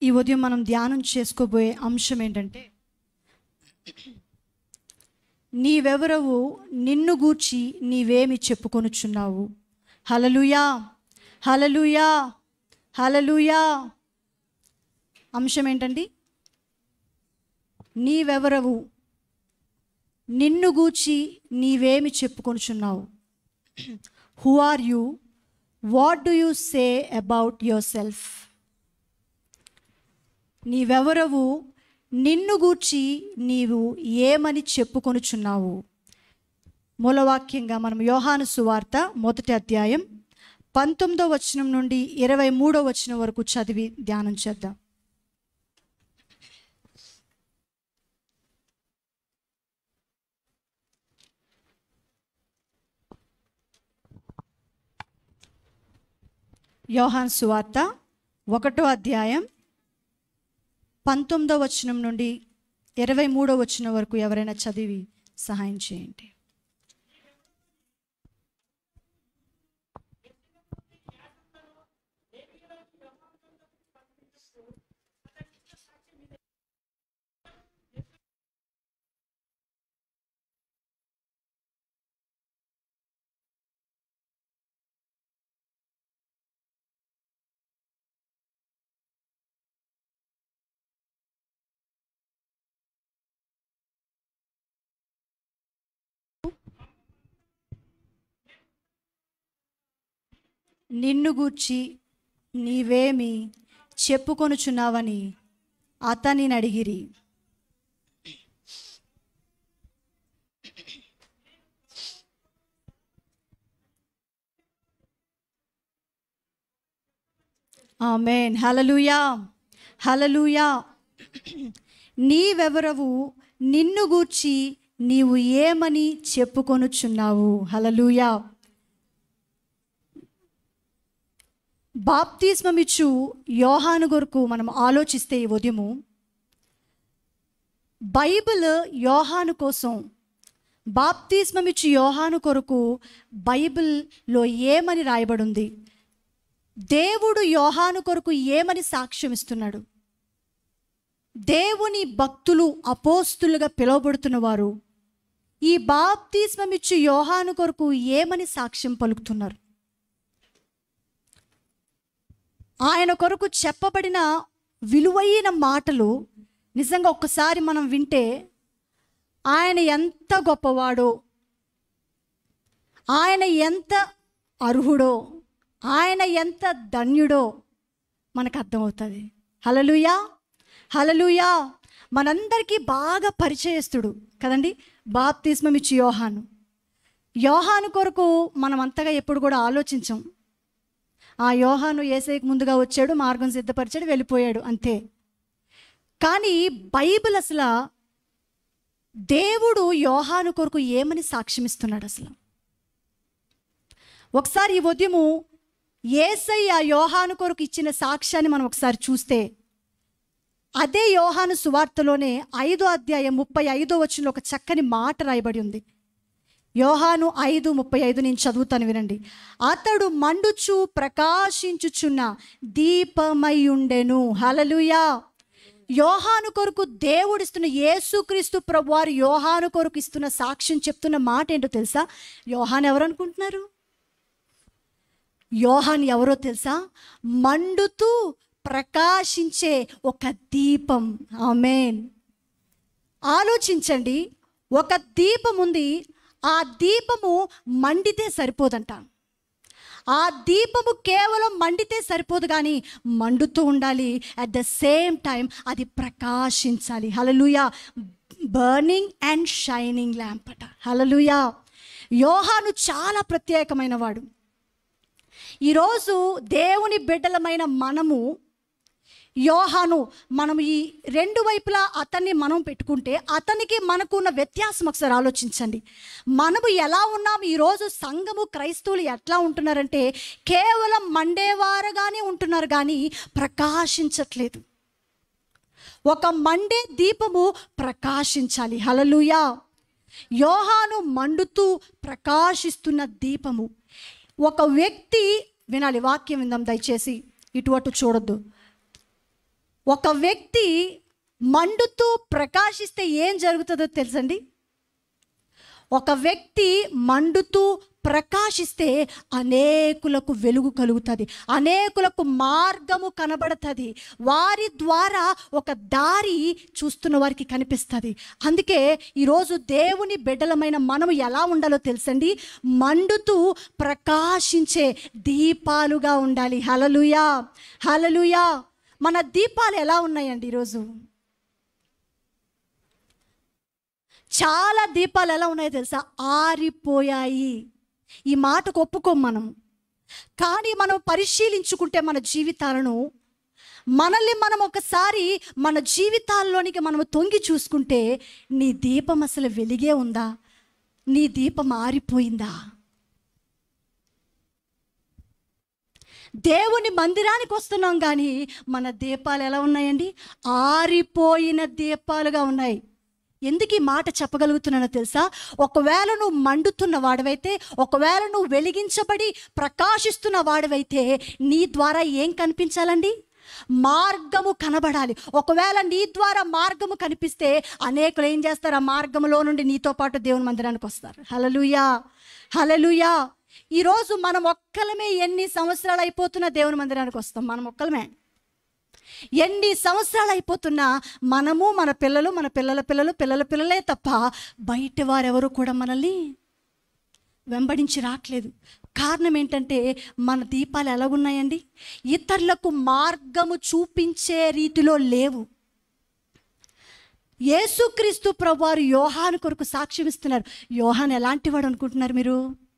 S1: ఈ ఉదయం మనం ధ్యానం చేసుకోబోయే అంశం ఏంటంటే నీవెవరవు నిన్ను గూర్చి నీవేమి చెప్పుకొనుచున్నావు హలలుయా హలలుయా హలలుయా అంశం ఏంటండి నీవెవరవు నిన్ను గూర్చి నీవేమి చెప్పుకొనుచున్నావు who are you what do you say about yourself నీవెవరవు నిన్ను గూర్చి నీవు ఏమని చెప్పుకొనుచున్నావు మూలవాక్యంగా మనం యోహాను సువార్త మొదటి అధ్యాయం పంతొమ్మిదో వచనం నుండి ఇరవై మూడో వచనం వరకు చదివి ధ్యానం చేద్దాం యోహాన్ సువార్త ఒకటో అధ్యాయం పంతొమ్మిదో వచనం నుండి ఇరవై మూడో వచనం వరకు ఎవరైనా చదివి సహాయం చేయండి నిన్ను గూర్చి నీవేమి చెప్పుకొనుచున్నావని అతనిని అడిగిరి ఆమెన్ హలలుయా హలలుయా నీవెవరవు నిన్ను గూర్చి నీవు ఏమని చెప్పుకొనుచున్నావు హలలుయా బాప్తిస్మమిచ్చు యోహాను కొరకు మనం ఆలోచిస్తే ఈ ఉదయము బైబిల్ యోహాను కోసం బాప్తిస్మమిచ్చు యోహాను కొరకు బైబిల్లో ఏమని రాయబడింది దేవుడు యోహాను కొరకు ఏమని సాక్ష్యం ఇస్తున్నాడు దేవుని భక్తులు అపోస్తులుగా పిలువబడుతున్న వారు ఈ బాప్తిస్మమిచ్చు యోహాను కొరకు ఏమని సాక్ష్యం పలుకుతున్నారు ఆయన కొరకు చెప్పబడిన విలువైన మాటలు నిజంగా ఒక్కసారి మనం వింటే ఆయన ఎంత గొప్పవాడో ఆయన ఎంత అర్హుడో ఆయన ఎంత ధన్యుడో మనకు అర్థమవుతుంది హలలుయా హలలుయా మనందరికీ బాగా పరిచయస్తుడు కదండి బాప్తిస్మం ఇచ్చి యోహాను యోహాను కొరకు మనం అంతగా ఎప్పుడు కూడా ఆలోచించం ఆ యోహాను ఏసైకి ముందుగా వచ్చాడు మార్గం సిద్ధపరిచాడు వెళ్ళిపోయాడు అంతే కానీ బైబిల్ అసలు దేవుడు యోహాను కొరకు ఏమని సాక్ష్యం ఇస్తున్నాడు అసలు ఒకసారి ఈ ఉదయము ఏసై ఆ యోహాను కొరకు ఇచ్చిన సాక్ష్యాన్ని మనం ఒకసారి చూస్తే అదే యోహాను సువార్తలోనే ఐదో అధ్యాయం ముప్పై ఐదో వచ్చిన ఒక చక్కని మాట రాయబడి ఉంది యోహాను ఐదు ముప్పై ఐదు నేను చదువుతాను వినండి అతడు మండుచు ప్రకాశించుచున్న దీపమై ఉండెను హలలుయా యోహాను కొరకు దేవుడిస్తున్న యేసుక్రీస్తు ప్రభువారు యోహాను కొరకు ఇస్తున్న సాక్ష్యం చెప్తున్న మాట ఏంటో తెలుసా యోహాన్ ఎవరు అనుకుంటున్నారు యోహాన్ ఎవరో తెలుసా మండుతూ ప్రకాశించే ఒక దీపం ఆమెన్ ఆలోచించండి ఒక దీపం ఉంది ఆ దీపము మండితే సరిపోదంట ఆ దీపము కేవలం మండితే సరిపోదు కానీ మండుతూ ఉండాలి అట్ ద సేమ్ టైం అది ప్రకాశించాలి హలలుయా బర్నింగ్ అండ్ షైనింగ్ ల్యాంప్ అట హలలుయా యోహాను చాలా ప్రత్యేకమైన వాడు ఈరోజు దేవుని బిడ్డలమైన మనము యోహాను మనం ఈ రెండు వైపులా అతన్ని మనం పెట్టుకుంటే అతనికి మనకు ఉన్న వ్యత్యాసం ఒకసారి ఆలోచించండి మనము ఎలా ఉన్నాం ఈరోజు సంఘము క్రైస్తవులు ఎట్లా ఉంటున్నారంటే కేవలం మండేవారుగానే ఉంటున్నారు కానీ ప్రకాశించట్లేదు ఒక మండే దీపము ప్రకాశించాలి హలలుయా యోహాను మండుతూ ప్రకాశిస్తున్న దీపము ఒక వ్యక్తి వినాలి వాక్యం విందాం దయచేసి ఇటు అటు చూడొద్దు ఒక వ్యక్తి మండుతూ ప్రకాశిస్తే ఏం జరుగుతుందో తెలుసండి ఒక వ్యక్తి మండుతూ ప్రకాశిస్తే అనేకులకు వెలుగు కలుగుతుంది అనేకులకు మార్గము కనబడుతుంది వారి ద్వారా ఒక దారి చూస్తున్న వారికి కనిపిస్తుంది అందుకే ఈరోజు దేవుని బిడ్డలమైన మనము ఎలా ఉండాలో తెలుసండి మండుతూ ప్రకాశించే దీపాలుగా ఉండాలి హలలుయా హలలుయా మన దీపాలు ఎలా ఉన్నాయండి ఈరోజు చాలా దీపాలు ఎలా ఉన్నాయో తెలుసా ఆరిపోయాయి ఈ మాటకు ఒప్పుకోం మనం కానీ మనం పరిశీలించుకుంటే మన జీవితాలను మనల్ని మనం ఒకసారి మన జీవితాల్లోనికి మనం తొంగి చూసుకుంటే నీ దీపం అసలు వెలిగే ఉందా నీ దీపం ఆరిపోయిందా దేవుని మందిరానికి వస్తున్నాం కానీ మన దీపాలు ఎలా ఉన్నాయండి ఆరిపోయిన దీపాలుగా ఉన్నాయి ఎందుకు ఈ మాట చెప్పగలుగుతున్నానో తెలుసా ఒకవేళ నువ్వు మండుతున్న వాడివైతే ఒకవేళ నువ్వు వెలిగించబడి ప్రకాశిస్తున్న వాడివైతే నీ ద్వారా ఏం కనిపించాలండి మార్గము కనబడాలి ఒకవేళ నీ ద్వారా మార్గము కనిపిస్తే అనేకులు ఏం చేస్తారు ఆ మార్గములో నుండి నీతో పాటు దేవుని మందిరానికి వస్తారు హలలుయా హలలుయా ఈరోజు మనం ఒక్కలమే ఎన్ని సంవత్సరాలు అయిపోతున్నా దేవుని మందిరానికి వస్తాం మనం ఒక్కలమే ఎన్ని సంవత్సరాలు అయిపోతున్నా మనము మన పిల్లలు మన పిల్లల పిల్లలు పిల్లల పిల్లలే తప్ప బయట వారెవరు కూడా మనల్ని వెంబడించి రావట్లేదు కారణం ఏంటంటే మన దీపాలు ఎలాగున్నాయండి ఇతరులకు మార్గము చూపించే రీతిలో లేవు యేసుక్రీస్తు ప్రభువారు యోహాను కొరకు సాక్ష్యం ఇస్తున్నారు యోహాన్ ఎలాంటి వాడు అనుకుంటున్నారు మీరు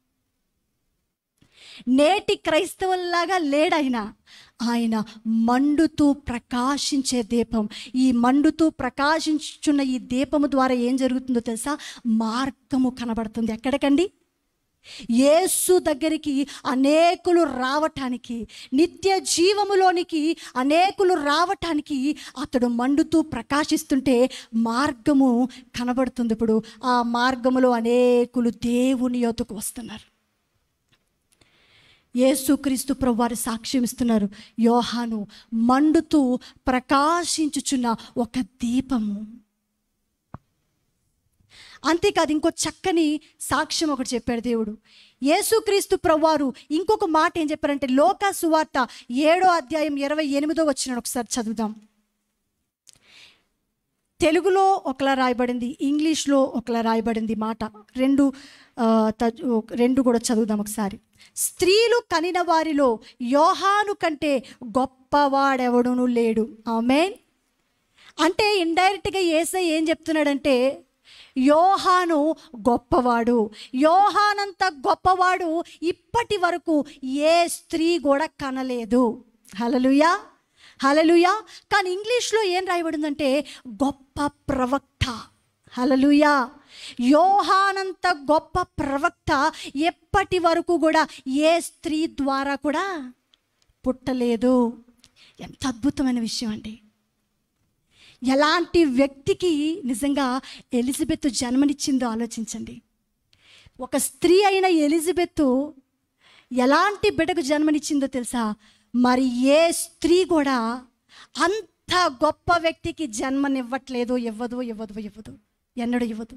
S1: నేటి క్రైస్తవుల్లాగా లేడాయన ఆయన మండుతూ ప్రకాశించే దీపం ఈ మండుతూ ప్రకాశించుచున్న ఈ దీపము ద్వారా ఏం జరుగుతుందో తెలుసా మార్గము కనబడుతుంది ఎక్కడికండి యేసు దగ్గరికి అనేకులు రావటానికి నిత్య జీవములోనికి అనేకులు రావటానికి అతడు మండుతూ ప్రకాశిస్తుంటే మార్గము కనబడుతుంది ఇప్పుడు ఆ మార్గములో అనేకులు దేవుని యొద్దకు వస్తున్నారు యేసుక్రీస్తు ప్రభు వారి సాక్ష్యం ఇస్తున్నారు యోహాను మండుతూ ప్రకాశించుచున్న ఒక దీపము అంతేకాదు ఇంకో చక్కని సాక్ష్యం ఒకటి చెప్పాడు దేవుడు యేసుక్రీస్తు ప్రభువారు ఇంకొక మాట ఏం చెప్పారంటే లోక సువార్త ఏడో అధ్యాయం ఇరవై ఎనిమిదో వచ్చిన ఒకసారి చదువుదాం తెలుగులో ఒకలా రాయబడింది ఇంగ్లీష్లో ఒకలా రాయబడింది మాట రెండు ఆ, త- రెండు కూడా చదువుదాం ఒకసారి స్త్రీలు కనిన వారిలో యోహాను కంటే గొప్పవాడెవడును లేడు ఆమెన్ అంటే ఇండైరెక్ట్గా ఏసై ఏం చెప్తున్నాడంటే యోహాను గొప్పవాడు యోహానంత గొప్పవాడు ఇప్పటి వరకు ఏ స్త్రీ కూడా కనలేదు హలలుయా హలలుయా కానీ ఇంగ్లీష్లో ఏం రాయబడిందంటే గొప్ప ప్రవక్త హలలుయా యోహానంత గొప్ప ప్రవక్త ఎప్పటి వరకు కూడా ఏ స్త్రీ ద్వారా కూడా పుట్టలేదు ఎంత అద్భుతమైన విషయం అండి ఎలాంటి వ్యక్తికి నిజంగా ఎలిజబెత్ జన్మనిచ్చిందో ఆలోచించండి ఒక స్త్రీ అయిన ఎలిజబెత్ ఎలాంటి బిడ్డకు జన్మనిచ్చిందో తెలుసా మరి ఏ స్త్రీ కూడా అంత గొప్ప వ్యక్తికి జన్మనివ్వట్లేదు ఇవ్వదు ఇవ్వదు ఇవ్వదు ఎన్నడూ ఇవ్వదు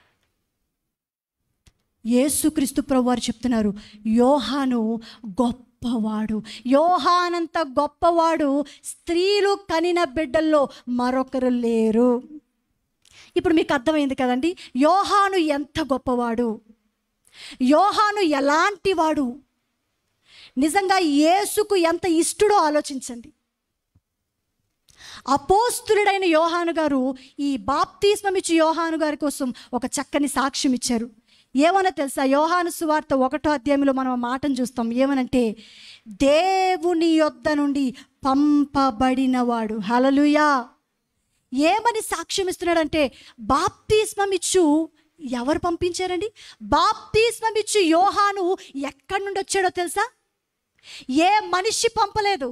S1: యేసుక్రీస్తు ప్రభు వారు చెప్తున్నారు యోహాను గొప్పవాడు యోహానంత గొప్పవాడు స్త్రీలు కనిన బిడ్డల్లో మరొకరు లేరు ఇప్పుడు మీకు అర్థమైంది కదండి యోహాను ఎంత గొప్పవాడు యోహాను ఎలాంటి వాడు నిజంగా యేసుకు ఎంత ఇష్టడో ఆలోచించండి అపోస్తులుడైన యోహాను గారు ఈ బాప్తిస్మం ఇచ్చి యోహాను గారి కోసం ఒక చక్కని సాక్ష్యం ఇచ్చారు ఏమన్నా తెలుసా యోహాను సువార్త ఒకటో అధ్యాయంలో మనం ఆ మాటను చూస్తాం ఏమనంటే దేవుని యొద్ద నుండి పంపబడినవాడు హలలుయా ఏమని సాక్ష్యం ఇస్తున్నాడంటే బాప్తిస్మం ఇచ్చు ఎవరు పంపించారండి బాప్తిస్మం ఇచ్చు యోహాను ఎక్కడి నుండి వచ్చాడో తెలుసా ఏ మనిషి పంపలేదు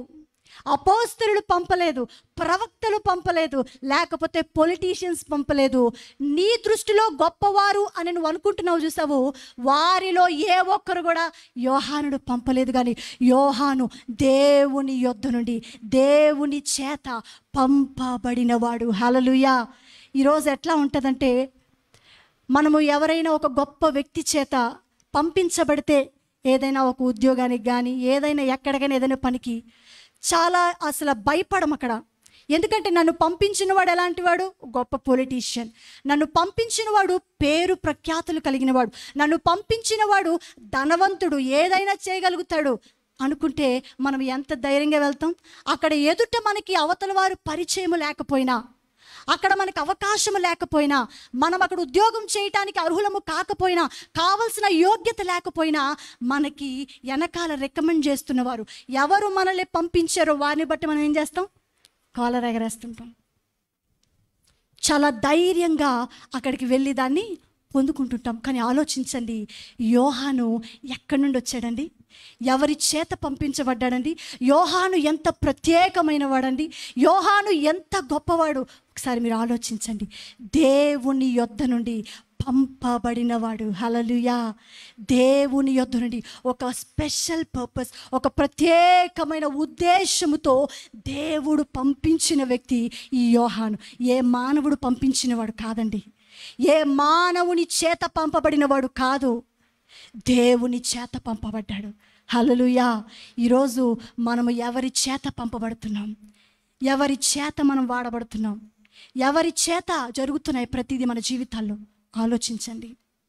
S1: అపోస్తరులు పంపలేదు ప్రవక్తలు పంపలేదు లేకపోతే పొలిటీషియన్స్ పంపలేదు నీ దృష్టిలో గొప్పవారు అని నువ్వు అనుకుంటున్నావు చూసావు వారిలో ఏ ఒక్కరు కూడా యోహానుడు పంపలేదు కానీ యోహాను దేవుని యొద్ద నుండి దేవుని చేత పంపబడినవాడు హలలుయా ఈరోజు ఎట్లా ఉంటుందంటే మనము ఎవరైనా ఒక గొప్ప వ్యక్తి చేత పంపించబడితే ఏదైనా ఒక ఉద్యోగానికి కానీ ఏదైనా ఎక్కడికైనా ఏదైనా పనికి చాలా అసలు భయపడం అక్కడ ఎందుకంటే నన్ను పంపించిన వాడు ఎలాంటి వాడు గొప్ప పొలిటీషియన్ నన్ను పంపించిన వాడు పేరు ప్రఖ్యాతులు కలిగిన వాడు నన్ను పంపించిన వాడు ధనవంతుడు ఏదైనా చేయగలుగుతాడు అనుకుంటే మనం ఎంత ధైర్యంగా వెళ్తాం అక్కడ ఎదుట మనకి అవతల వారు పరిచయం లేకపోయినా అక్కడ మనకు అవకాశం లేకపోయినా మనం అక్కడ ఉద్యోగం చేయటానికి అర్హులము కాకపోయినా కావలసిన యోగ్యత లేకపోయినా మనకి వెనకాల రికమెండ్ చేస్తున్నవారు ఎవరు మనల్ని పంపించారో వారిని బట్టి మనం ఏం చేస్తాం కాలర్ ఎగరేస్తుంటాం చాలా ధైర్యంగా అక్కడికి వెళ్ళి దాన్ని పొందుకుంటుంటాం కానీ ఆలోచించండి యోహాను ఎక్కడి నుండి వచ్చాడండి ఎవరి చేత పంపించబడ్డాడండి యోహాను ఎంత ప్రత్యేకమైన వాడండి యోహాను ఎంత గొప్పవాడు ఒకసారి మీరు ఆలోచించండి దేవుని యొద్ద నుండి పంపబడినవాడు హలలుయా దేవుని యొద్ద నుండి ఒక స్పెషల్ పర్పస్ ఒక ప్రత్యేకమైన ఉద్దేశముతో దేవుడు పంపించిన వ్యక్తి ఈ యోహాను ఏ మానవుడు పంపించినవాడు కాదండి ఏ మానవుని చేత పంపబడినవాడు కాదు దేవుని చేత పంపబడ్డాడు హలలుయా ఈరోజు మనము ఎవరి చేత పంపబడుతున్నాం ఎవరి చేత మనం వాడబడుతున్నాం ఎవరి చేత జరుగుతున్నాయి ప్రతిదీ మన జీవితాల్లో ఆలోచించండి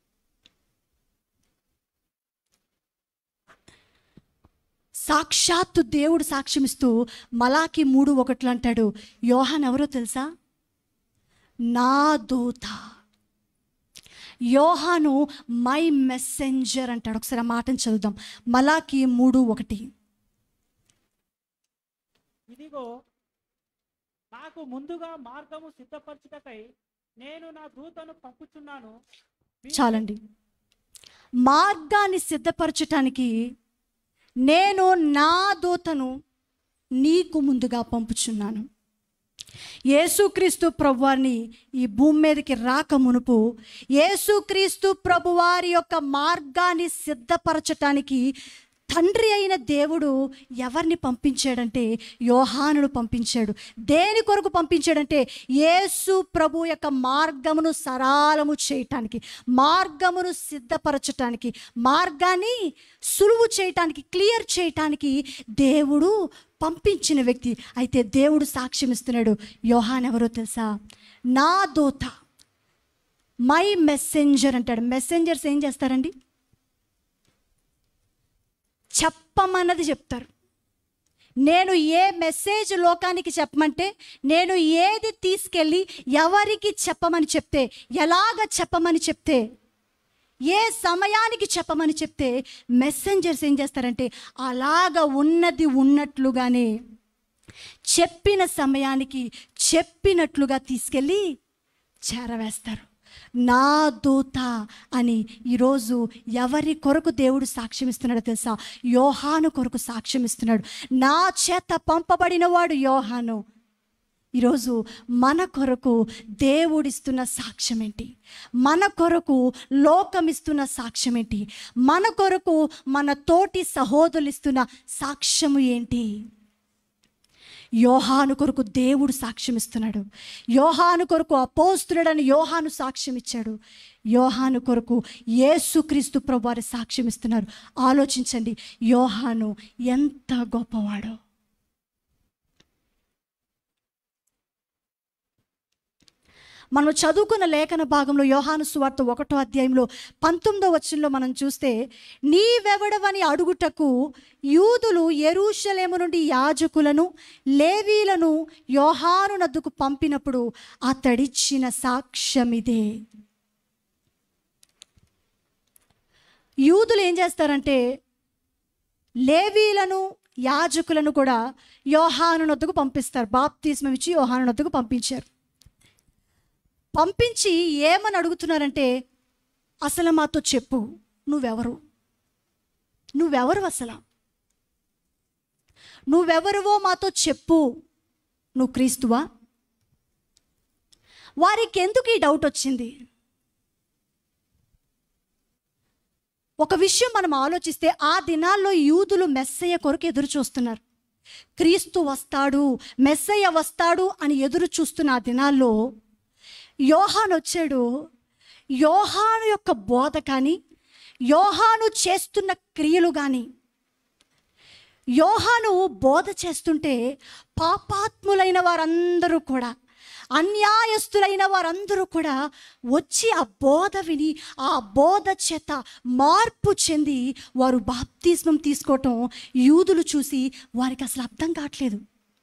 S1: సాక్షాత్తు దేవుడు సాక్ష్యమిస్తూ మలాకి మూడు ఒకట్లు అంటాడు యోహాన్ ఎవరో తెలుసా నా దూత యోహాను మై మెసెంజర్ అంటాడు ఒకసారి ఆ మాటను చదువుదాం మలాకి మూడు ఒకటి
S3: ఇదిగో నాకు ముందుగా మార్గము సిద్ధపరచుటకై నేను నా దూతను పంపుచున్నాను మీరు
S1: చాలండి మార్గాన్ని సిద్ధపరచటానికి నేను నా దూతను నీకు ముందుగా పంపుచున్నాను యేసుక్రీస్తు ప్రభువారిని ఈ భూమి మీదకి రాక మునుపు యేసుక్రీస్తు ప్రభువారి యొక్క మార్గాన్ని సిద్ధపరచటానికి తండ్రి అయిన దేవుడు ఎవరిని పంపించాడంటే యోహానును పంపించాడు దేని కొరకు పంపించాడంటే యేసు ప్రభు యొక్క మార్గమును సరాలము చేయటానికి మార్గమును సిద్ధపరచటానికి మార్గాన్ని సులువు చేయటానికి క్లియర్ చేయటానికి దేవుడు పంపించిన వ్యక్తి అయితే దేవుడు సాక్ష్యం ఇస్తున్నాడు యోహాన్ ఎవరో తెలుసా నా దూత మై మెసెంజర్ అంటాడు మెసెంజర్స్ ఏం చేస్తారండి చెప్పమన్నది చెప్తారు నేను ఏ మెసేజ్ లోకానికి చెప్పమంటే నేను ఏది తీసుకెళ్ళి ఎవరికి చెప్పమని చెప్తే ఎలాగ చెప్పమని చెప్తే ఏ సమయానికి చెప్పమని చెప్తే మెసెంజర్స్ ఏం చేస్తారంటే అలాగ ఉన్నది ఉన్నట్లుగానే చెప్పిన సమయానికి చెప్పినట్లుగా తీసుకెళ్ళి చేరవేస్తారు నా దూత అని ఈరోజు ఎవరి కొరకు దేవుడు సాక్ష్యం ఇస్తున్నాడో తెలుసా యోహాను కొరకు సాక్ష్యం ఇస్తున్నాడు నా చేత పంపబడినవాడు యోహాను ఈరోజు మన కొరకు దేవుడిస్తున్న సాక్ష్యం ఏంటి మన కొరకు లోకం ఇస్తున్న సాక్ష్యం ఏంటి మన కొరకు మన తోటి సహోదరులు ఇస్తున్న సాక్ష్యము ఏంటి యోహాను కొరకు దేవుడు సాక్ష్యం ఇస్తున్నాడు యోహాను కొరకు అపోస్తుడని యోహాను సాక్ష్యం ఇచ్చాడు యోహాను కొరకు యేసుక్రీస్తు ప్రభు వారి సాక్ష్యం ఇస్తున్నారు ఆలోచించండి యోహాను ఎంత గొప్పవాడో మనం చదువుకున్న లేఖన భాగంలో యోహాను సువార్త ఒకటో అధ్యాయంలో పంతొమ్మిదో వచనంలో మనం చూస్తే నీవెవడవని అడుగుటకు యూదులు ఎరూషలేము నుండి యాజకులను లేవీలను యోహాను నద్దుకు పంపినప్పుడు అతడిచ్చిన సాక్ష్యం ఇదే యూదులు ఏం చేస్తారంటే లేవీలను యాజకులను కూడా యోహాను నొద్దుకు పంపిస్తారు బాప్తిస్మం ఇచ్చి యోహాను నొద్దుకు పంపించారు పంపించి ఏమని అడుగుతున్నారంటే అసలు మాతో చెప్పు నువ్వెవరు నువ్వెవరు అసలు నువ్వెవరువో మాతో చెప్పు నువ్వు క్రీస్తువా వారికి ఎందుకు ఈ డౌట్ వచ్చింది ఒక విషయం మనం ఆలోచిస్తే ఆ దినాల్లో యూదులు మెస్సయ్య కొరకు ఎదురు చూస్తున్నారు క్రీస్తు వస్తాడు మెస్సయ్య వస్తాడు అని ఎదురు చూస్తున్న ఆ దినాల్లో యోహాన్ వచ్చాడు యోహాను యొక్క బోధ కానీ యోహాను చేస్తున్న క్రియలు కానీ యోహాను బోధ చేస్తుంటే పాపాత్ములైన వారందరూ కూడా అన్యాయస్తులైన వారందరూ కూడా వచ్చి ఆ బోధ విని ఆ బోధ చేత మార్పు చెంది వారు బాప్తిస్మం తీసుకోవటం యూదులు చూసి వారికి అసలు అర్థం కావట్లేదు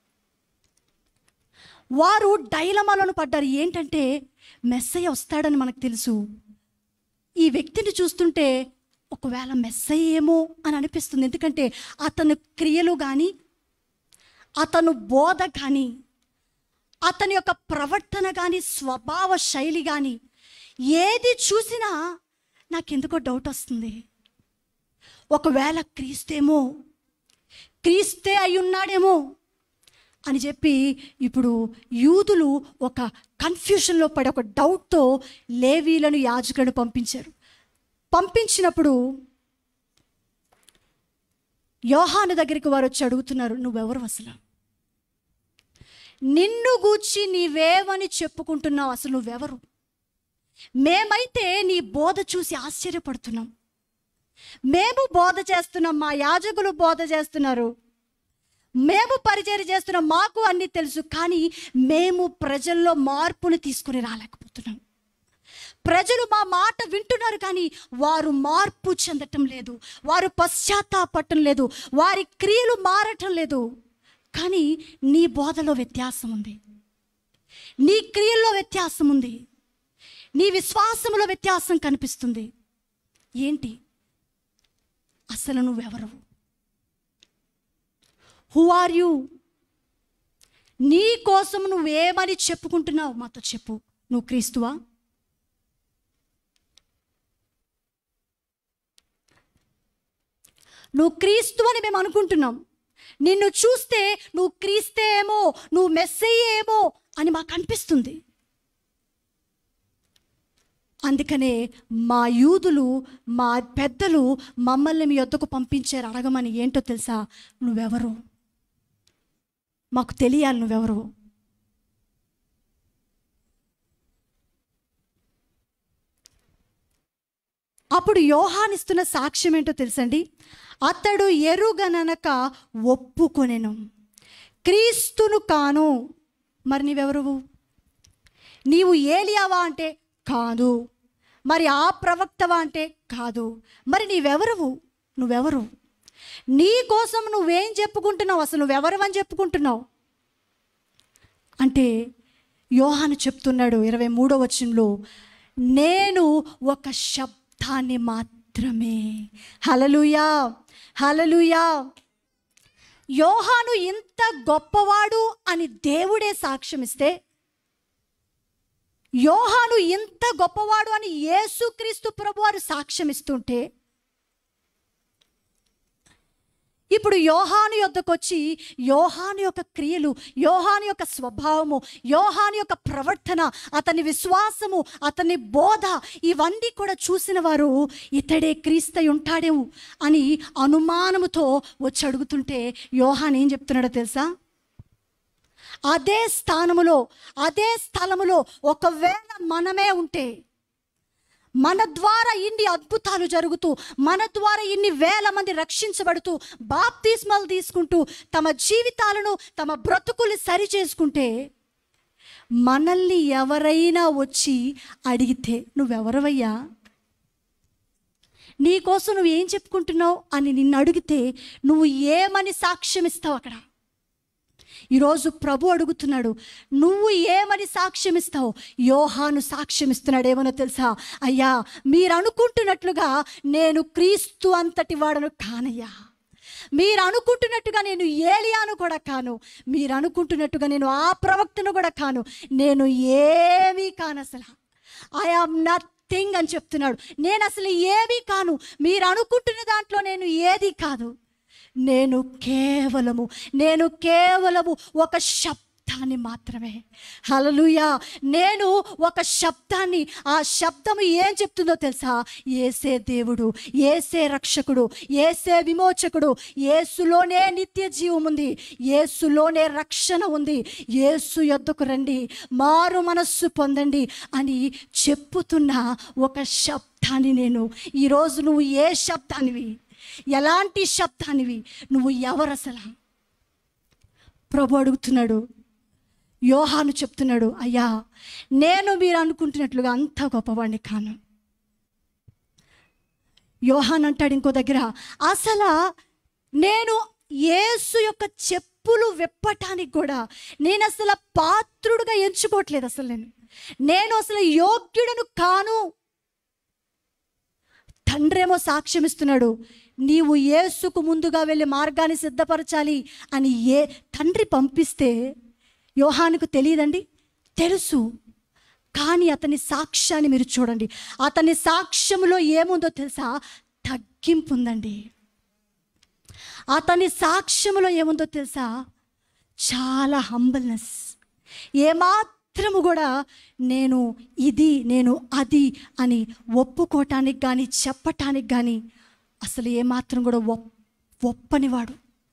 S1: వారు డైలమాలను పడ్డారు ఏంటంటే మెస్సయ్య వస్తాడని మనకు తెలుసు ఈ వ్యక్తిని చూస్తుంటే ఒకవేళ మెస్సయ్య ఏమో అని అనిపిస్తుంది ఎందుకంటే అతను క్రియలు కానీ అతను బోధ కానీ అతని యొక్క ప్రవర్తన కానీ స్వభావ శైలి కానీ ఏది చూసినా నాకెందుకో డౌట్ వస్తుంది ఒకవేళ క్రీస్తేమో క్రీస్తే అయి ఉన్నాడేమో అని చెప్పి ఇప్పుడు యూదులు ఒక కన్ఫ్యూషన్లో పడి ఒక డౌట్తో లేవీలను యాజకులను పంపించారు పంపించినప్పుడు యోహాను దగ్గరికి వారు వచ్చి అడుగుతున్నారు నువ్వెవరు అసలు నిన్ను గూర్చి నీవేమని చెప్పుకుంటున్నావు అసలు నువ్వెవరు మేమైతే నీ బోధ చూసి ఆశ్చర్యపడుతున్నాం మేము బోధ చేస్తున్నాం మా యాజకులు బోధ చేస్తున్నారు మేము పరిచయం చేస్తున్నాం మాకు అన్నీ తెలుసు కానీ మేము ప్రజల్లో మార్పుని తీసుకుని రాలేకపోతున్నాం ప్రజలు మా మాట వింటున్నారు కానీ వారు మార్పు చెందటం లేదు వారు పశ్చాత్తాపట్టం లేదు వారి క్రియలు మారటం లేదు కానీ నీ బోధలో వ్యత్యాసం ఉంది నీ క్రియల్లో వ్యత్యాసం ఉంది నీ విశ్వాసంలో వ్యత్యాసం కనిపిస్తుంది ఏంటి అసలు నువ్వెవరు హూ ఆర్ యూ నీ కోసం నువ్వేమని చెప్పుకుంటున్నావు మాతో చెప్పు నువ్వు క్రీస్తువా నువ్వు క్రీస్తు అని మేము అనుకుంటున్నాం నిన్ను చూస్తే నువ్వు క్రీస్తే ఏమో నువ్వు మెస్సయ్య ఏమో అని మాకు అనిపిస్తుంది అందుకనే మా యూదులు మా పెద్దలు మమ్మల్ని మీ వద్దకు పంపించారు అడగమని ఏంటో తెలుసా నువ్వెవరు మాకు తెలియాలి నువ్వెవరు అప్పుడు యోహానిస్తున్న సాక్ష్యం ఏంటో తెలుసండి అతడు ఎరుగననక ఒప్పుకొనెను క్రీస్తును కాను మరి నీవెవరువు నీవు ఏలియావా అంటే కాదు మరి ఆ ప్రవక్తవా అంటే కాదు మరి నీవెవరువు నువ్వెవరు నీ కోసం నువ్వేం చెప్పుకుంటున్నావు అసలు నువ్వెవరు అని చెప్పుకుంటున్నావు అంటే యోహాను చెప్తున్నాడు ఇరవై మూడో వచనంలో నేను ఒక శబ్దాన్ని మాత్రమే హలలుయా హలలుయా యోహాను ఇంత గొప్పవాడు అని దేవుడే సాక్ష్యమిస్తే యోహాను ఇంత గొప్పవాడు అని యేసుక్రీస్తు ప్రభువారు సాక్ష్యమిస్తుంటే ఇప్పుడు యోహాను యొద్దకు వచ్చి యోహాను యొక్క క్రియలు యోహాను యొక్క స్వభావము యోహాను యొక్క ప్రవర్తన అతని విశ్వాసము అతని బోధ ఇవన్నీ కూడా చూసిన వారు ఇతడే క్రీస్తై ఉంటాడేమో అని అనుమానముతో వచ్చి అడుగుతుంటే యోహాన్ ఏం చెప్తున్నాడో తెలుసా అదే స్థానములో అదే స్థలములో ఒకవేళ మనమే ఉంటే మన ద్వారా ఇన్ని అద్భుతాలు జరుగుతూ మన ద్వారా ఇన్ని వేల మంది రక్షించబడుతూ బాప్తిస్మలు తీసుకుంటూ తమ జీవితాలను తమ బ్రతుకులు సరి చేసుకుంటే మనల్ని ఎవరైనా వచ్చి అడిగితే నువ్వెవరవయ్యా నీకోసం నువ్వు ఏం చెప్పుకుంటున్నావు అని నిన్ను అడిగితే నువ్వు ఏమని సాక్ష్యం ఇస్తావు అక్కడ ఈరోజు ప్రభు అడుగుతున్నాడు నువ్వు ఏమని సాక్ష్యం ఇస్తావు యోహాను సాక్ష్యం ఇస్తున్నాడు ఏమనో తెలుసా అయ్యా మీరు అనుకుంటున్నట్లుగా నేను క్రీస్తు అంతటి వాడను కానయ్యా మీరు అనుకుంటున్నట్టుగా నేను ఏలియాను కూడా కాను మీరు అనుకుంటున్నట్టుగా నేను ఆ ప్రవక్తను కూడా కాను నేను ఏమీ కాను అసలు ఐ ఆమ్ నథింగ్ అని చెప్తున్నాడు నేను అసలు ఏమీ కాను మీరు అనుకుంటున్న దాంట్లో నేను ఏది కాదు నేను కేవలము నేను కేవలము ఒక శబ్దాన్ని మాత్రమే హలలుయా నేను ఒక శబ్దాన్ని ఆ శబ్దము ఏం చెప్తుందో తెలుసా ఏసే దేవుడు ఏసే రక్షకుడు ఏసే విమోచకుడు ఏసులోనే నిత్య జీవం ఉంది ఏసులోనే రక్షణ ఉంది ఏసు యొద్దకు రండి మారు మనస్సు పొందండి అని చెప్పుతున్న ఒక శబ్దాన్ని నేను ఈరోజు నువ్వు ఏ శబ్దానివి ఎలాంటి శబ్దానివి నువ్వు ఎవరు అసలు ప్రభు అడుగుతున్నాడు యోహాను చెప్తున్నాడు అయ్యా నేను మీరు అనుకుంటున్నట్లుగా అంత గొప్పవాడిని కాను యోహాన్ అంటాడు ఇంకో దగ్గర అసలు నేను యేసు యొక్క చెప్పులు విప్పటానికి కూడా నేను అసలు పాత్రుడుగా ఎంచుకోవట్లేదు అసలు నేను నేను అసలు యోగ్యుడను కాను తండ్రేమో సాక్ష్యం ఇస్తున్నాడు నీవు యేసుకు ముందుగా వెళ్ళి మార్గాన్ని సిద్ధపరచాలి అని ఏ తండ్రి పంపిస్తే యోహానుకు తెలియదండి తెలుసు కానీ అతని సాక్ష్యాన్ని మీరు చూడండి అతని సాక్ష్యంలో ఏముందో తెలుసా తగ్గింపు ఉందండి అతని సాక్ష్యంలో ఏముందో తెలుసా చాలా హంబల్నెస్ ఏమాత్రము కూడా నేను ఇది నేను అది అని ఒప్పుకోవటానికి కానీ చెప్పటానికి కానీ అసలు ఏమాత్రం కూడా ఒప్ ఒప్పనివాడు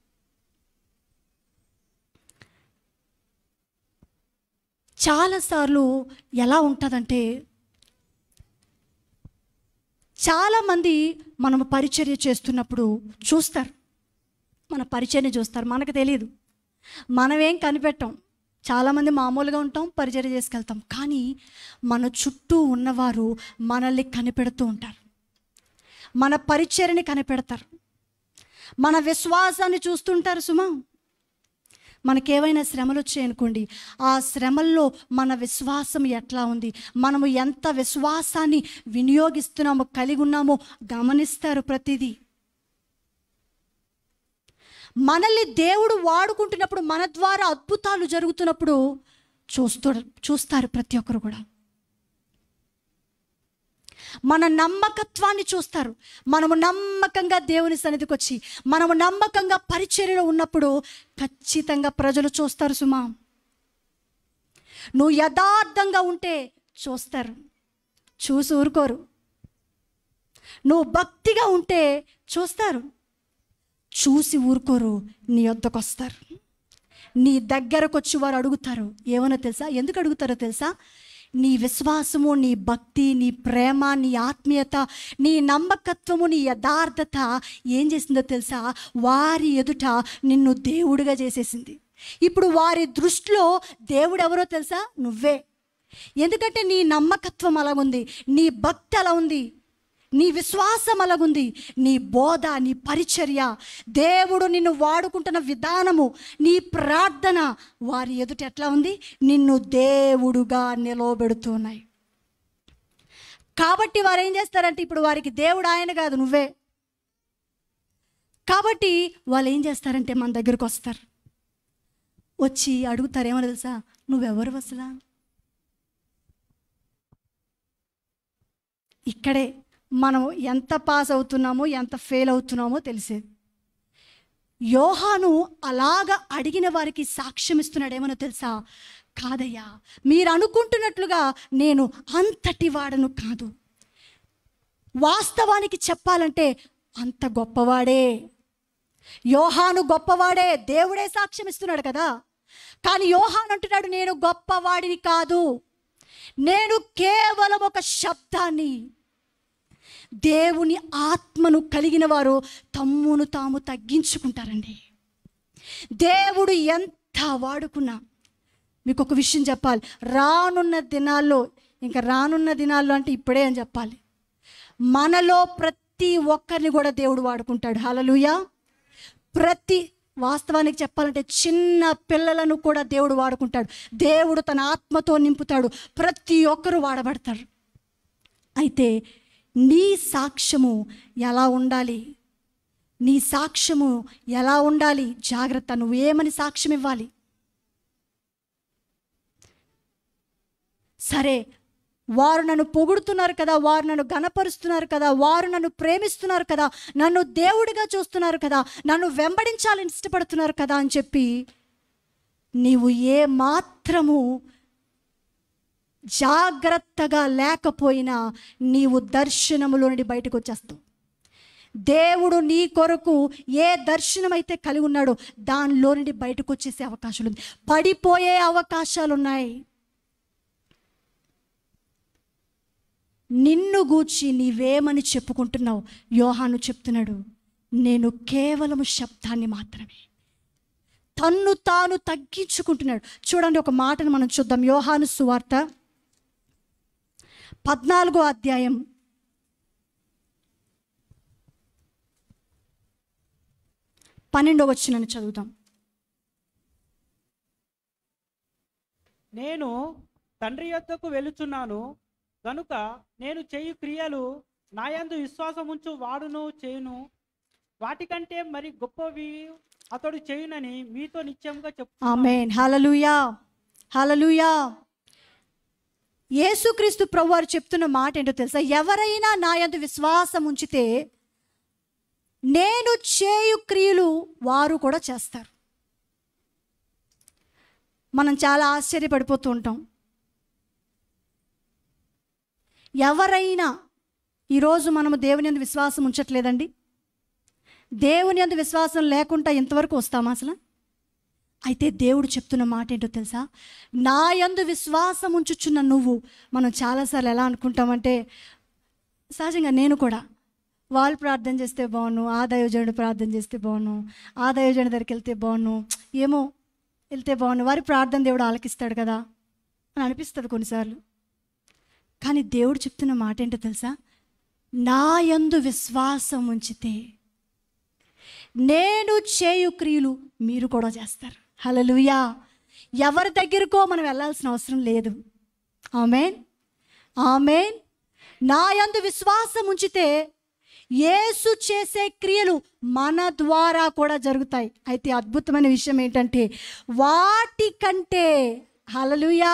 S1: చాలాసార్లు ఎలా ఉంటుందంటే చాలామంది మనం పరిచర్య చేస్తున్నప్పుడు చూస్తారు మన పరిచర్య చూస్తారు మనకు తెలియదు మనమేం కనిపెట్టాం చాలామంది మామూలుగా ఉంటాం పరిచర్య చేసుకెళ్తాం కానీ మన చుట్టూ ఉన్నవారు మనల్ని కనిపెడుతూ ఉంటారు మన పరిచర్ని కనిపెడతారు మన విశ్వాసాన్ని చూస్తుంటారు సుమా మనకేవైనా శ్రమలు వచ్చాయనుకోండి ఆ శ్రమల్లో మన విశ్వాసం ఎట్లా ఉంది మనము ఎంత విశ్వాసాన్ని వినియోగిస్తున్నామో కలిగి ఉన్నామో గమనిస్తారు ప్రతిదీ మనల్ని దేవుడు వాడుకుంటున్నప్పుడు మన ద్వారా అద్భుతాలు జరుగుతున్నప్పుడు చూస్తూ చూస్తారు ప్రతి ఒక్కరు కూడా మన నమ్మకత్వాన్ని చూస్తారు మనము నమ్మకంగా దేవుని సన్నిధికి వచ్చి మనము నమ్మకంగా పరిచర్యలో ఉన్నప్పుడు ఖచ్చితంగా ప్రజలు చూస్తారు సుమా నువ్వు యథార్థంగా ఉంటే చూస్తారు చూసి ఊరుకోరు నువ్వు భక్తిగా ఉంటే చూస్తారు చూసి ఊరుకోరు నీ వద్దకు వస్తారు నీ దగ్గరకు వచ్చి వారు అడుగుతారు ఏమన్నా తెలుసా ఎందుకు అడుగుతారో తెలుసా నీ విశ్వాసము నీ భక్తి నీ ప్రేమ నీ ఆత్మీయత నీ నమ్మకత్వము నీ యథార్థత ఏం చేసిందో తెలుసా వారి ఎదుట నిన్ను దేవుడిగా చేసేసింది ఇప్పుడు వారి దృష్టిలో దేవుడు ఎవరో తెలుసా నువ్వే ఎందుకంటే నీ నమ్మకత్వం అలాగుంది నీ భక్తి అలా ఉంది నీ విశ్వాసం అలాగుంది నీ బోధ నీ పరిచర్య దేవుడు నిన్ను వాడుకుంటున్న విధానము నీ ప్రార్థన వారి ఎదుట ఎట్లా ఉంది నిన్ను దేవుడుగా నిలవబెడుతున్నాయి కాబట్టి వారు ఏం చేస్తారంటే ఇప్పుడు వారికి దేవుడు ఆయన కాదు నువ్వే కాబట్టి వాళ్ళు ఏం చేస్తారంటే మన దగ్గరకు వస్తారు వచ్చి అడుగుతారు ఏమో తెలుసా నువ్వెవరు అసలా ఇక్కడే మనం ఎంత పాస్ అవుతున్నామో ఎంత ఫెయిల్ అవుతున్నామో తెలిసేది యోహాను అలాగ అడిగిన వారికి సాక్ష్యం ఇస్తున్నాడేమో తెలుసా కాదయ్యా మీరు అనుకుంటున్నట్లుగా నేను అంతటి వాడను కాదు వాస్తవానికి చెప్పాలంటే అంత గొప్పవాడే యోహాను గొప్పవాడే దేవుడే సాక్ష్యం ఇస్తున్నాడు కదా కానీ యోహాన్ అంటున్నాడు నేను గొప్పవాడిని కాదు నేను కేవలం ఒక శబ్దాన్ని దేవుని ఆత్మను కలిగిన వారు తమ్మును తాము తగ్గించుకుంటారండి దేవుడు ఎంత వాడుకున్నా మీకు ఒక విషయం చెప్పాలి రానున్న దినాల్లో ఇంకా రానున్న దినాల్లో అంటే ఇప్పుడే అని చెప్పాలి మనలో ప్రతి ఒక్కరిని కూడా దేవుడు వాడుకుంటాడు హలలుయా ప్రతి వాస్తవానికి చెప్పాలంటే చిన్న పిల్లలను కూడా దేవుడు వాడుకుంటాడు దేవుడు తన ఆత్మతో నింపుతాడు ప్రతి ఒక్కరు వాడబడతారు అయితే నీ సాక్ష్యము ఎలా ఉండాలి నీ సాక్ష్యము ఎలా ఉండాలి జాగ్రత్త నువ్వు ఏమని సాక్ష్యం ఇవ్వాలి సరే వారు నన్ను పొగుడుతున్నారు కదా వారు నన్ను గనపరుస్తున్నారు కదా వారు నన్ను ప్రేమిస్తున్నారు కదా నన్ను దేవుడిగా చూస్తున్నారు కదా నన్ను వెంబడించాలని ఇష్టపడుతున్నారు కదా అని చెప్పి నీవు ఏ మాత్రము జాగ్రత్తగా లేకపోయినా నీవు దర్శనములో నుండి బయటకు వచ్చేస్తావు దేవుడు నీ కొరకు ఏ దర్శనం అయితే కలిగి ఉన్నాడో దానిలో నుండి బయటకు వచ్చేసే అవకాశాలు ఉంది పడిపోయే అవకాశాలు ఉన్నాయి నిన్ను గూర్చి నీవేమని చెప్పుకుంటున్నావు యోహాను చెప్తున్నాడు నేను కేవలం శబ్దాన్ని మాత్రమే తన్ను తాను తగ్గించుకుంటున్నాడు చూడండి ఒక మాటను మనం చూద్దాం యోహాను సువార్త పద్నాలుగో అధ్యాయం పన్నెండో వచ్చినని చదువుతాం
S3: నేను తండ్రి యొద్దకు వెలుచున్నాను గనుక నేను చేయు క్రియలు నాయందు విశ్వాసం ఉంచు వాడును చేయును వాటికంటే మరి గొప్పవి అతడు చేయునని మీతో నిత్యంగా చెప్పు
S1: ఆమెన్ హలలుయా హలలుయా యేసుక్రీస్తు ప్రభు వారు చెప్తున్న మాట ఏంటో తెలుసా ఎవరైనా నా యందు విశ్వాసం ఉంచితే నేను చేయు క్రియలు వారు కూడా చేస్తారు మనం చాలా ఆశ్చర్యపడిపోతూ ఉంటాం ఎవరైనా ఈరోజు మనము దేవుని యందు విశ్వాసం ఉంచట్లేదండి దేవుని యందు విశ్వాసం లేకుండా ఇంతవరకు వస్తామా అసలు అయితే దేవుడు చెప్తున్న మాట ఏంటో తెలుసా నా యందు విశ్వాసం ఉంచుచున్న నువ్వు మనం చాలాసార్లు ఎలా అనుకుంటామంటే సహజంగా నేను కూడా వాళ్ళు ప్రార్థన చేస్తే బాగును ఆ దయోజనుడు ప్రార్థన చేస్తే బాగును ఆ దయోజనుడి దగ్గరికి వెళ్తే బాగును ఏమో వెళ్తే బాగును వారి ప్రార్థన దేవుడు ఆలకిస్తాడు కదా అని అనిపిస్తుంది కొన్నిసార్లు కానీ దేవుడు చెప్తున్న మాట ఏంటో తెలుసా నా యందు విశ్వాసం ఉంచితే నేను చేయు క్రియలు మీరు కూడా చేస్తారు హలలుయా ఎవరి దగ్గరకో మనం వెళ్ళాల్సిన అవసరం లేదు ఆమెన్ ఆమెన్ నా యందు విశ్వాసం ఉంచితే యేసు చేసే క్రియలు మన ద్వారా కూడా జరుగుతాయి అయితే అద్భుతమైన విషయం ఏంటంటే వాటికంటే హలలుయా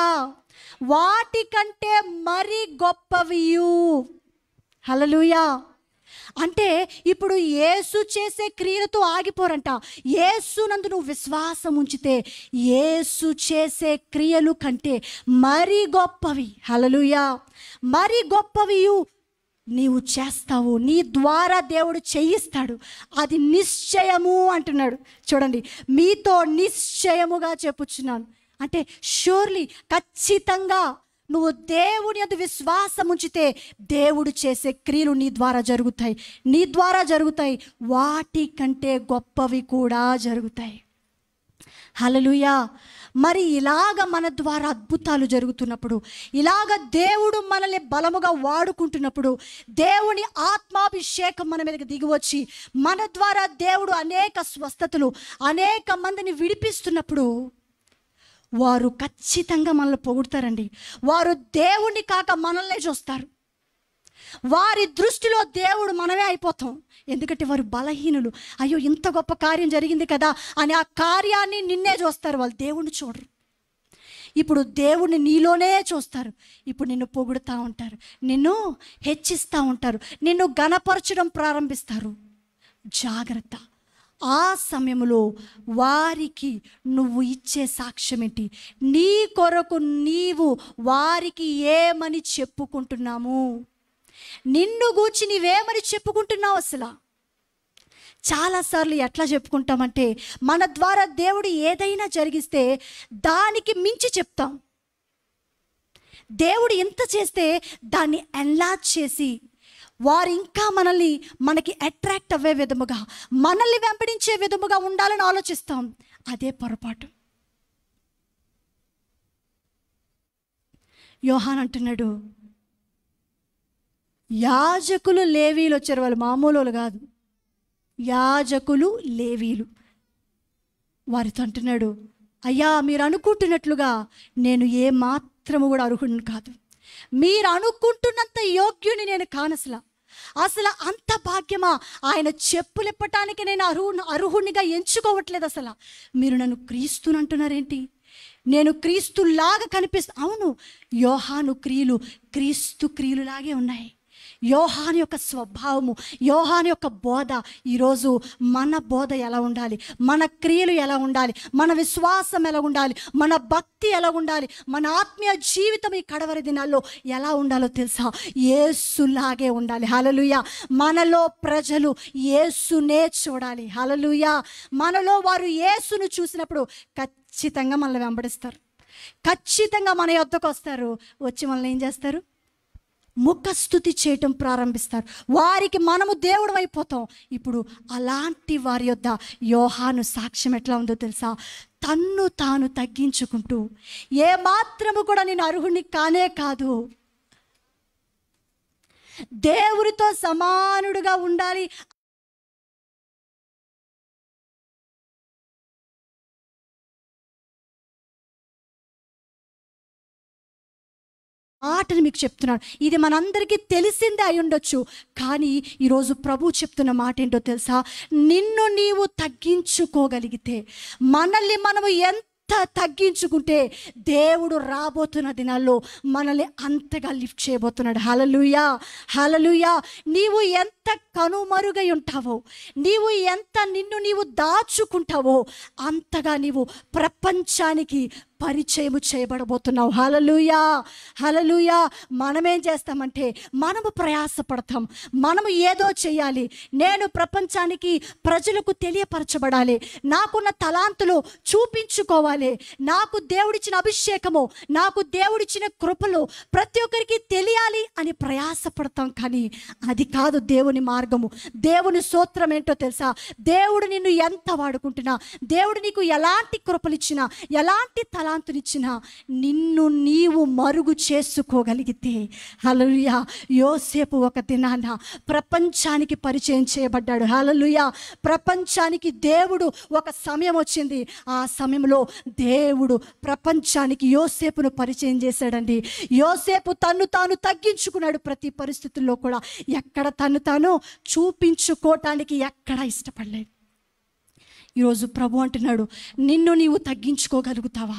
S1: వాటికంటే మరి గొప్పవియు హలలుయా అంటే ఇప్పుడు యేసు చేసే క్రియలతో ఆగిపోరంట యేసునందు నువ్వు విశ్వాసం ఉంచితే యేసు చేసే క్రియలు కంటే మరి గొప్పవి హలలుయా మరి గొప్పవియు నీవు చేస్తావు నీ ద్వారా దేవుడు చేయిస్తాడు అది నిశ్చయము అంటున్నాడు చూడండి మీతో నిశ్చయముగా చెప్పుచున్నాను అంటే షూర్లీ ఖచ్చితంగా నువ్వు దేవుని అందు విశ్వాసం ఉంచితే దేవుడు చేసే క్రియలు నీ ద్వారా జరుగుతాయి నీ ద్వారా జరుగుతాయి వాటి కంటే గొప్పవి కూడా జరుగుతాయి హలలుయా మరి ఇలాగ మన ద్వారా అద్భుతాలు జరుగుతున్నప్పుడు ఇలాగ దేవుడు మనల్ని బలముగా వాడుకుంటున్నప్పుడు దేవుని ఆత్మాభిషేకం మన మీదకి దిగివచ్చి మన ద్వారా దేవుడు అనేక స్వస్థతలు అనేక మందిని విడిపిస్తున్నప్పుడు వారు ఖచ్చితంగా మనల్ని పొగుడతారండి వారు దేవుణ్ణి కాక మనల్నే చూస్తారు వారి దృష్టిలో దేవుడు మనమే అయిపోతాం ఎందుకంటే వారు బలహీనులు అయ్యో ఇంత గొప్ప కార్యం జరిగింది కదా అని ఆ కార్యాన్ని నిన్నే చూస్తారు వాళ్ళు దేవుణ్ణి చూడరు ఇప్పుడు దేవుణ్ణి నీలోనే చూస్తారు ఇప్పుడు నిన్ను పొగుడుతూ ఉంటారు నిన్ను హెచ్చిస్తూ ఉంటారు నిన్ను గణపరచడం ప్రారంభిస్తారు జాగ్రత్త ఆ సమయంలో వారికి నువ్వు ఇచ్చే సాక్ష్యం ఏంటి నీ కొరకు నీవు వారికి ఏమని చెప్పుకుంటున్నాము నిన్ను గూర్చి నీవేమని చెప్పుకుంటున్నావు అసలు చాలాసార్లు ఎట్లా చెప్పుకుంటామంటే మన ద్వారా దేవుడు ఏదైనా జరిగిస్తే దానికి మించి చెప్తాం దేవుడు ఎంత చేస్తే దాన్ని ఎన్లాజ్ చేసి వారు ఇంకా మనల్ని మనకి అట్రాక్ట్ అవ్వే విధముగా మనల్ని వెంబడించే విధముగా ఉండాలని ఆలోచిస్తాం అదే పొరపాటు యోహాన్ అంటున్నాడు యాజకులు లేవీలు వచ్చారు వాళ్ళు మామూలు వాళ్ళు కాదు యాజకులు లేవీలు వారితో అంటున్నాడు అయ్యా మీరు అనుకుంటున్నట్లుగా నేను ఏ మాత్రము కూడా అర్హుడిని కాదు మీరు అనుకుంటున్నంత యోగ్యుని నేను కానసలా అసలు అంత భాగ్యమా ఆయన చెప్పులు ఇప్పటానికి నేను అర్హు అర్హునిగా ఎంచుకోవట్లేదు అసలు మీరు నన్ను క్రీస్తుని అంటున్నారేంటి నేను క్రీస్తులాగా కనిపిస్తా అవును యోహాను క్రియలు క్రీస్తు క్రియలులాగే ఉన్నాయి యోహాను యొక్క స్వభావము యోహాను యొక్క బోధ ఈరోజు మన బోధ ఎలా ఉండాలి మన క్రియలు ఎలా ఉండాలి మన విశ్వాసం ఎలా ఉండాలి మన భక్తి ఎలా ఉండాలి మన ఆత్మీయ జీవితం ఈ కడవరి దినాల్లో ఎలా ఉండాలో తెలుసా ఏసులాగే ఉండాలి హలలుయ మనలో ప్రజలు ఏసునే చూడాలి హలలుయ మనలో వారు ఏసును చూసినప్పుడు ఖచ్చితంగా మనల్ని వెంబడిస్తారు ఖచ్చితంగా మన యొద్దకు వస్తారు వచ్చి మనల్ని ఏం చేస్తారు ముఖస్థుతి చేయటం ప్రారంభిస్తారు వారికి మనము దేవుడు అయిపోతాం ఇప్పుడు అలాంటి వారి యొద్ద యోహాను సాక్ష్యం ఎట్లా ఉందో తెలుసా తన్ను తాను తగ్గించుకుంటూ ఏ మాత్రము కూడా నేను అర్హుని కానే కాదు దేవుడితో సమానుడుగా ఉండాలి మాటను మీకు చెప్తున్నాను ఇది మనందరికీ తెలిసిందే అయి ఉండొచ్చు కానీ ఈరోజు ప్రభు చెప్తున్న మాట ఏంటో తెలుసా నిన్ను నీవు తగ్గించుకోగలిగితే మనల్ని మనము ఎంత తగ్గించుకుంటే దేవుడు రాబోతున్న దినాల్లో మనల్ని అంతగా లిఫ్ట్ చేయబోతున్నాడు హలలుయా హలలుయా నీవు ఎంత కనుమరుగై ఉంటావో నీవు ఎంత నిన్ను నీవు దాచుకుంటావో అంతగా నీవు ప్రపంచానికి పరిచయము చేయబడబోతున్నావు హలలుయా హలలుయా మనమేం చేస్తామంటే మనము ప్రయాసపడతాం మనము ఏదో చేయాలి నేను ప్రపంచానికి ప్రజలకు తెలియపరచబడాలి నాకున్న తలాంతులు చూపించుకోవాలి నాకు దేవుడిచ్చిన అభిషేకము నాకు దేవుడిచ్చిన కృపలు ప్రతి ఒక్కరికి తెలియాలి అని ప్రయాసపడతాం కానీ అది కాదు దేవుని మార్గము దేవుని సూత్రం ఏంటో తెలుసా దేవుడు నిన్ను ఎంత వాడుకుంటున్నా దేవుడు నీకు ఎలాంటి కృపలు ఇచ్చినా ఎలాంటి తలాంతునిచ్చినా నిన్ను నీవు మరుగు చేసుకోగలిగితే హలలుయా యోసేపు ఒక దినాన ప్రపంచానికి పరిచయం చేయబడ్డాడు హలలుయా ప్రపంచానికి దేవుడు ఒక సమయం వచ్చింది ఆ సమయంలో దేవుడు ప్రపంచానికి యోసేపును పరిచయం చేశాడండి యోసేపు తన్ను తాను తగ్గించుకున్నాడు ప్రతి పరిస్థితుల్లో కూడా ఎక్కడ తను తాను చూపించుకోవటానికి ఎక్కడ ఇష్టపడలేదు ఈరోజు ప్రభు అంటున్నాడు నిన్ను నీవు తగ్గించుకోగలుగుతావా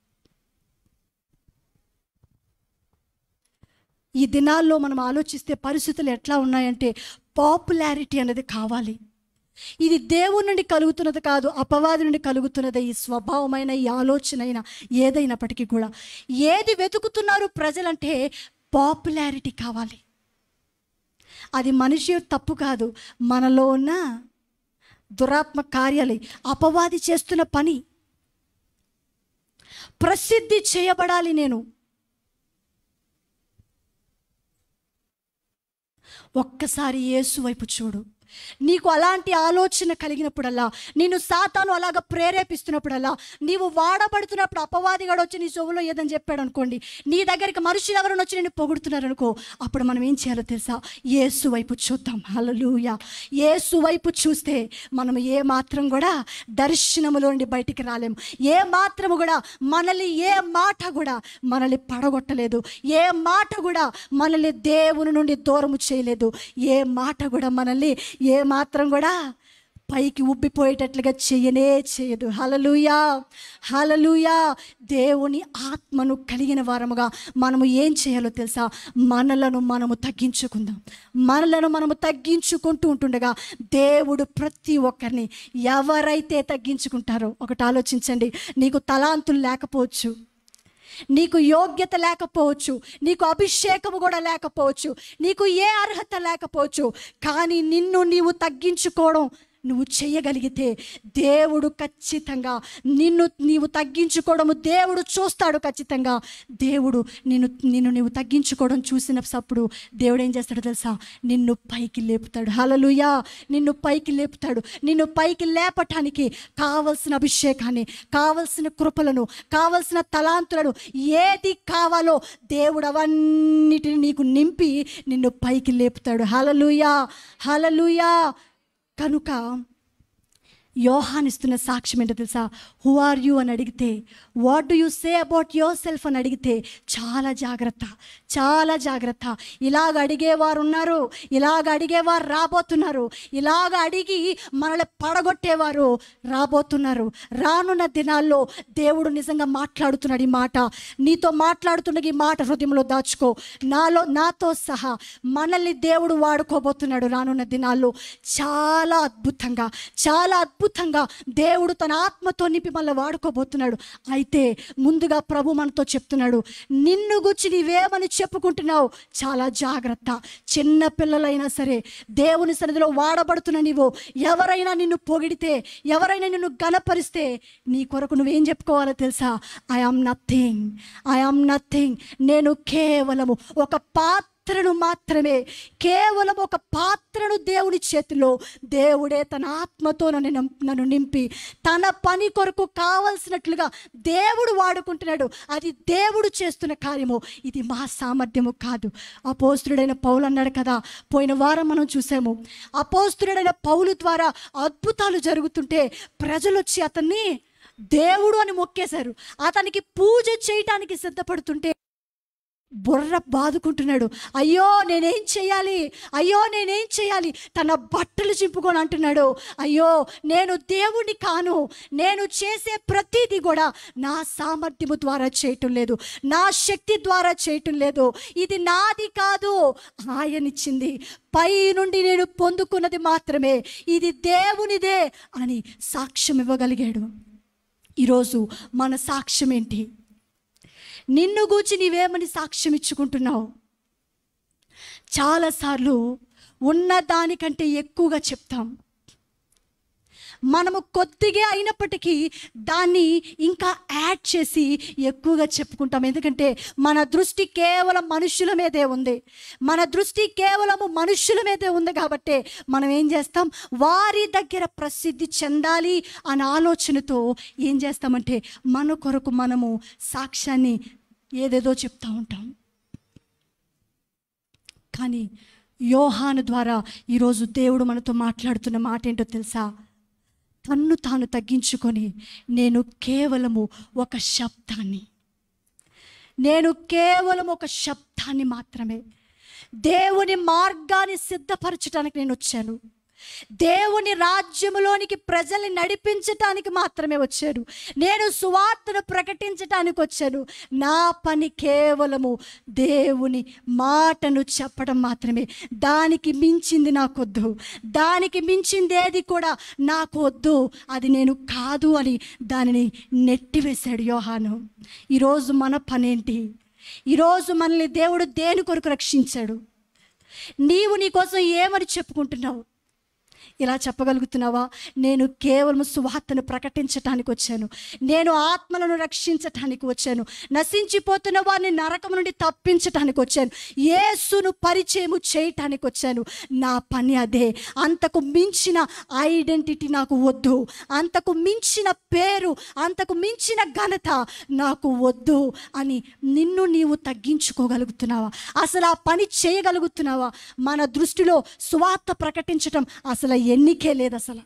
S1: ఈ దినాల్లో మనం ఆలోచిస్తే పరిస్థితులు ఎట్లా ఉన్నాయంటే పాపులారిటీ అనేది కావాలి ఇది దేవుని నుండి కలుగుతున్నది కాదు అపవాది నుండి కలుగుతున్నది ఈ స్వభావమైన ఈ ఆలోచన అయినా ఏదైనప్పటికీ కూడా ఏది వెతుకుతున్నారు ప్రజలంటే పాపులారిటీ కావాలి అది మనిషి తప్పు కాదు మనలో ఉన్న దురాత్మ కార్యాలు అపవాది చేస్తున్న పని ప్రసిద్ధి చేయబడాలి నేను ఒక్కసారి యేసు వైపు చూడు నీకు అలాంటి ఆలోచన కలిగినప్పుడల్లా నేను సాతాను అలాగ ప్రేరేపిస్తున్నప్పుడల్లా నీవు వాడబడుతున్నప్పుడు అపవాదిగాడు వచ్చి నీ చెవులో ఏదని చెప్పాడు అనుకోండి నీ దగ్గరికి మనుషులు ఎవరైనా వచ్చి నేను పొగుడుతున్నారు అనుకో అప్పుడు మనం ఏం చేయాలో తెలుసా యేసు వైపు చూద్దాం హలలుయ యేసు వైపు చూస్తే మనం ఏ మాత్రం కూడా దర్శనములో నుండి బయటికి రాలేము ఏ మాత్రము కూడా మనల్ని ఏ మాట కూడా మనల్ని పడగొట్టలేదు ఏ మాట కూడా మనల్ని దేవుని నుండి దూరము చేయలేదు ఏ మాట కూడా మనల్ని ఏ మాత్రం కూడా పైకి ఉబ్బిపోయేటట్లుగా చేయనే చేయదు హలలుయా హలలుయా దేవుని ఆత్మను కలిగిన వారముగా మనము ఏం చేయాలో తెలుసా మనలను మనము తగ్గించుకుందాం మనలను మనము తగ్గించుకుంటూ ఉంటుండగా దేవుడు ప్రతి ఒక్కరిని ఎవరైతే తగ్గించుకుంటారో ఒకటి ఆలోచించండి నీకు తలాంతులు లేకపోవచ్చు నీకు యోగ్యత లేకపోవచ్చు నీకు అభిషేకము కూడా లేకపోవచ్చు నీకు ఏ అర్హత లేకపోవచ్చు కానీ నిన్ను నీవు తగ్గించుకోవడం నువ్వు చేయగలిగితే దేవుడు ఖచ్చితంగా నిన్ను నీవు తగ్గించుకోవడము దేవుడు చూస్తాడు ఖచ్చితంగా దేవుడు నిన్ను నిన్ను నీవు తగ్గించుకోవడం చూసిన సప్పుడు దేవుడు ఏం చేస్తాడో తెలుసా నిన్ను పైకి లేపుతాడు హలలుయా నిన్ను పైకి లేపుతాడు నిన్ను పైకి లేపటానికి కావలసిన అభిషేకాన్ని కావలసిన కృపలను కావలసిన తలాంతులను ఏది కావాలో దేవుడు అవన్నిటిని నీకు నింపి నిన్ను పైకి లేపుతాడు హలలుయా హలలుయా కనుక యోహాన్ ఇస్తున్న సాక్ష్యం ఏంటో తెలుసా హూ ఆర్ యూ అని అడిగితే what do you say about yourself అని అడిగితే చాలా జాగ్రత్త చాలా జాగ్రత్త ఇలాగ అడిగేవారు ఉన్నారు ఇలాగ అడిగేవారు రాబోతున్నారు ఇలాగ అడిగి మనల్ని పడగొట్టేవారు రాబోతున్నారు రానున్న దినాల్లో దేవుడు నిజంగా మాట్లాడుతున్నాడు ఈ మాట నీతో మాట్లాడుతున్న ఈ మాట హృదయంలో దాచుకో నాలో నాతో సహా మనల్ని దేవుడు వాడుకోబోతున్నాడు రానున్న దినాల్లో చాలా అద్భుతంగా చాలా అద్భుతంగా దేవుడు తన ఆత్మతో నింపి మళ్ళీ వాడుకోబోతున్నాడు అయితే ముందుగా ప్రభు మనతో చెప్తున్నాడు నిన్ను గుచ్చి నీవేమని చెప్పుకుంటున్నావు చాలా జాగ్రత్త చిన్న పిల్లలైనా సరే దేవుని సన్నిధిలో వాడబడుతున్న నీవు ఎవరైనా నిన్ను పొగిడితే ఎవరైనా నిన్ను గనపరిస్తే నీ కొరకు నువ్వేం చెప్పుకోవాలో తెలుసా I am nothing I am nothing నేను కేవలము ఒక పాత్ర పాత్రను మాత్రమే కేవలం ఒక పాత్రను దేవుని చేతిలో దేవుడే తన ఆత్మతో నన్ను నం- నన్ను నింపి తన పని కొరకు కావలసినట్లుగా దేవుడు వాడుకుంటున్నాడు అది దేవుడు చేస్తున్న కార్యము ఇది మా సామర్థ్యము కాదు అపోస్తుడైన పౌలు అన్నాడు కదా పోయిన వారం మనం చూసాము అపోస్తుడైన పౌలు ద్వారా అద్భుతాలు జరుగుతుంటే ప్రజలు వచ్చి అతన్ని దేవుడు అని మొక్కేశారు అతనికి పూజ చేయటానికి సిద్ధపడుతుంటే బుర్ర బాదుకుంటున్నాడు అయ్యో నేనేం చేయాలి అయ్యో నేనేం చేయాలి తన బట్టలు చింపుకొని అంటున్నాడు అయ్యో నేను దేవుణ్ణి కాను నేను చేసే ప్రతిదీ కూడా నా సామర్థ్యము ద్వారా చేయటం లేదు నా శక్తి ద్వారా చేయటం లేదు ఇది నాది కాదు ఆయనిచ్చింది పై నుండి నేను పొందుకున్నది మాత్రమే ఇది దేవునిదే అని సాక్ష్యం ఇవ్వగలిగాడు ఈరోజు మన సాక్ష్యం ఏంటి నిన్ను గూర్చి నీవేమని సాక్ష్యం ఇచ్చుకుంటున్నావు చాలాసార్లు ఉన్న దానికంటే ఎక్కువగా చెప్తాం మనము కొద్దిగా అయినప్పటికీ దాన్ని ఇంకా యాడ్ చేసి ఎక్కువగా చెప్పుకుంటాం ఎందుకంటే మన దృష్టి కేవలం మనుషుల మీదే ఉంది మన దృష్టి కేవలము మనుషుల మీదే ఉంది కాబట్టి మనం ఏం చేస్తాం వారి దగ్గర ప్రసిద్ధి చెందాలి అనే ఆలోచనతో ఏం చేస్తామంటే మన కొరకు మనము సాక్ష్యాన్ని ఏదేదో చెప్తా ఉంటాం కానీ యోహాను ద్వారా ఈరోజు దేవుడు మనతో మాట్లాడుతున్న మాట ఏంటో తెలుసా తన్ను తాను తగ్గించుకొని నేను కేవలము ఒక శబ్దాన్ని నేను కేవలం ఒక శబ్దాన్ని మాత్రమే దేవుని మార్గాన్ని సిద్ధపరచడానికి నేను వచ్చాను దేవుని రాజ్యములోనికి ప్రజల్ని నడిపించటానికి మాత్రమే వచ్చాను నేను సువార్తను ప్రకటించటానికి వచ్చాను నా పని కేవలము దేవుని మాటను చెప్పడం మాత్రమే దానికి మించింది నాకొద్దు దానికి మించింది ఏది కూడా నాకు వద్దు అది నేను కాదు అని దానిని నెట్టివేశాడు యోహాను ఈరోజు మన పనేంటి ఈరోజు మనల్ని దేవుడు దేని కొరకు రక్షించాడు నీవు నీ కోసం ఏమని చెప్పుకుంటున్నావు ఇలా చెప్పగలుగుతున్నావా నేను కేవలం సువార్తను ప్రకటించటానికి వచ్చాను నేను ఆత్మలను రక్షించటానికి వచ్చాను నశించిపోతున్న వారిని నరకం నుండి తప్పించటానికి వచ్చాను యేసును పరిచయము చేయటానికి వచ్చాను నా పని అదే అంతకు మించిన ఐడెంటిటీ నాకు వద్దు అంతకు మించిన పేరు అంతకు మించిన ఘనత నాకు వద్దు అని నిన్ను నీవు తగ్గించుకోగలుగుతున్నావా అసలు ఆ పని చేయగలుగుతున్నావా మన దృష్టిలో సువార్త ప్రకటించటం అసలు ఎన్నికే లేదు అసలు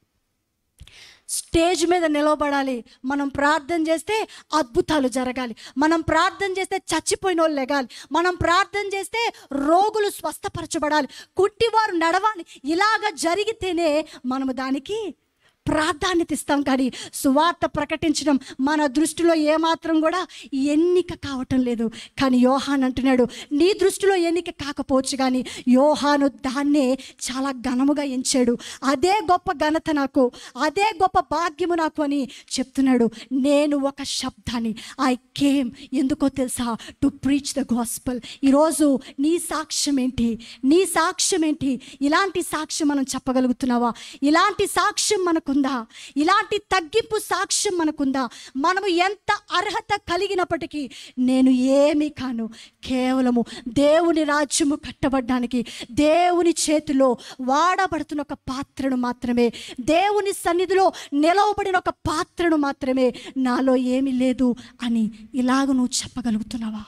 S1: స్టేజ్ మీద నిలవబడాలి మనం ప్రార్థన చేస్తే అద్భుతాలు జరగాలి మనం ప్రార్థన చేస్తే చచ్చిపోయిన వాళ్ళు లెగాలి మనం ప్రార్థన చేస్తే రోగులు స్వస్థపరచబడాలి కుట్టివారు నడవాలి ఇలాగ జరిగితేనే మనము దానికి ప్రాధాన్యత ఇస్తాం కానీ సువార్త ప్రకటించడం మన దృష్టిలో ఏమాత్రం కూడా ఎన్నిక కావటం లేదు కానీ యోహాన్ అంటున్నాడు నీ దృష్టిలో ఎన్నిక కాకపోవచ్చు కానీ యోహాను దాన్నే చాలా ఘనముగా ఎంచాడు అదే గొప్ప ఘనత నాకు అదే గొప్ప భాగ్యము నాకు అని చెప్తున్నాడు నేను ఒక శబ్దాన్ని ఐ కేమ్ ఎందుకో తెలుసా టు ప్రీచ్ ద గాస్పల్ ఈరోజు నీ సాక్ష్యం ఏంటి నీ సాక్ష్యం ఏంటి ఇలాంటి సాక్ష్యం మనం చెప్పగలుగుతున్నావా ఇలాంటి సాక్ష్యం మనకుందా ఇలాంటి తగ్గింపు సాక్ష్యం మనకుందా మనము ఎంత అర్హత కలిగినప్పటికీ నేను ఏమీ కాను కేవలము దేవుని రాజ్యము కట్టబడ్డానికి దేవుని చేతిలో వాడబడుతున్న ఒక పాత్రను మాత్రమే దేవుని సన్నిధిలో నిలవబడిన ఒక పాత్రను మాత్రమే నాలో ఏమీ లేదు అని ఇలాగ నువ్వు చెప్పగలుగుతున్నావా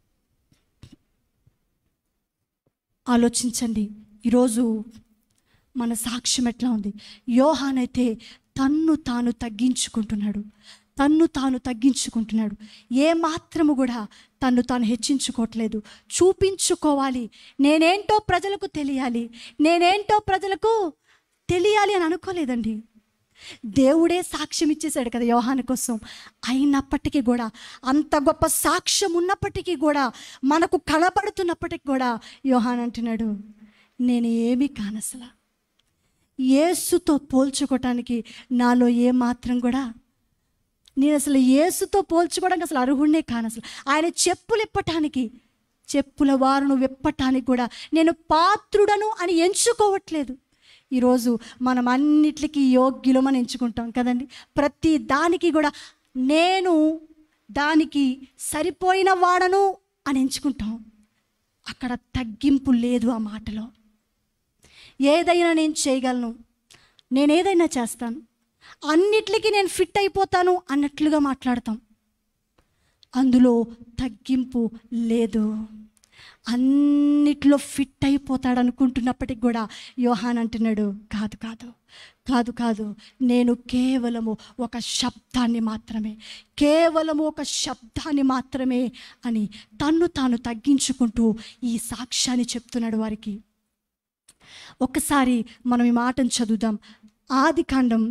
S1: ఆలోచించండి ఈరోజు మన సాక్ష్యం ఎట్లా ఉంది యోహాన్ అయితే తన్ను తాను తగ్గించుకుంటున్నాడు తన్ను తాను తగ్గించుకుంటున్నాడు ఏ మాత్రము కూడా తన్ను తాను హెచ్చించుకోవట్లేదు చూపించుకోవాలి నేనేంటో ప్రజలకు తెలియాలి నేనేంటో ప్రజలకు తెలియాలి అని అనుకోలేదండి దేవుడే సాక్ష్యం ఇచ్చేశాడు కదా యోహాను కోసం అయినప్పటికీ కూడా అంత గొప్ప సాక్ష్యం ఉన్నప్పటికీ కూడా మనకు కనబడుతున్నప్పటికీ కూడా యోహాన్ అంటున్నాడు నేను ఏమీ కానసలా యేసుతో పోల్చుకోవటానికి నాలో ఏ మాత్రం కూడా నేను అసలు యేసుతో పోల్చుకోవడానికి అసలు అర్హుడినే కాను అసలు ఆయన చెప్పులు ఇప్పటానికి చెప్పుల వారును విప్పటానికి కూడా నేను పాత్రుడను అని ఎంచుకోవట్లేదు ఈరోజు మనం అన్నిటికీ యోగ్యులమని ఎంచుకుంటాం కదండి ప్రతి దానికి కూడా నేను దానికి సరిపోయిన వాడను అని ఎంచుకుంటాం అక్కడ తగ్గింపు లేదు ఆ మాటలో ఏదైనా నేను చేయగలను నేను ఏదైనా చేస్తాను అన్నిటికీ నేను ఫిట్ అయిపోతాను అన్నట్లుగా మాట్లాడతాం అందులో తగ్గింపు లేదు అన్నిట్లో ఫిట్ అయిపోతాడు అనుకుంటున్నప్పటికి కూడా యోహాన్ అంటున్నాడు కాదు కాదు కాదు కాదు నేను కేవలము ఒక శబ్దాన్ని మాత్రమే కేవలము ఒక శబ్దాన్ని మాత్రమే అని తన్ను తాను తగ్గించుకుంటూ ఈ సాక్ష్యాన్ని చెప్తున్నాడు వారికి ఒక్కసారి మనం ఈ మాటను చదువుదాం ఆది కాండం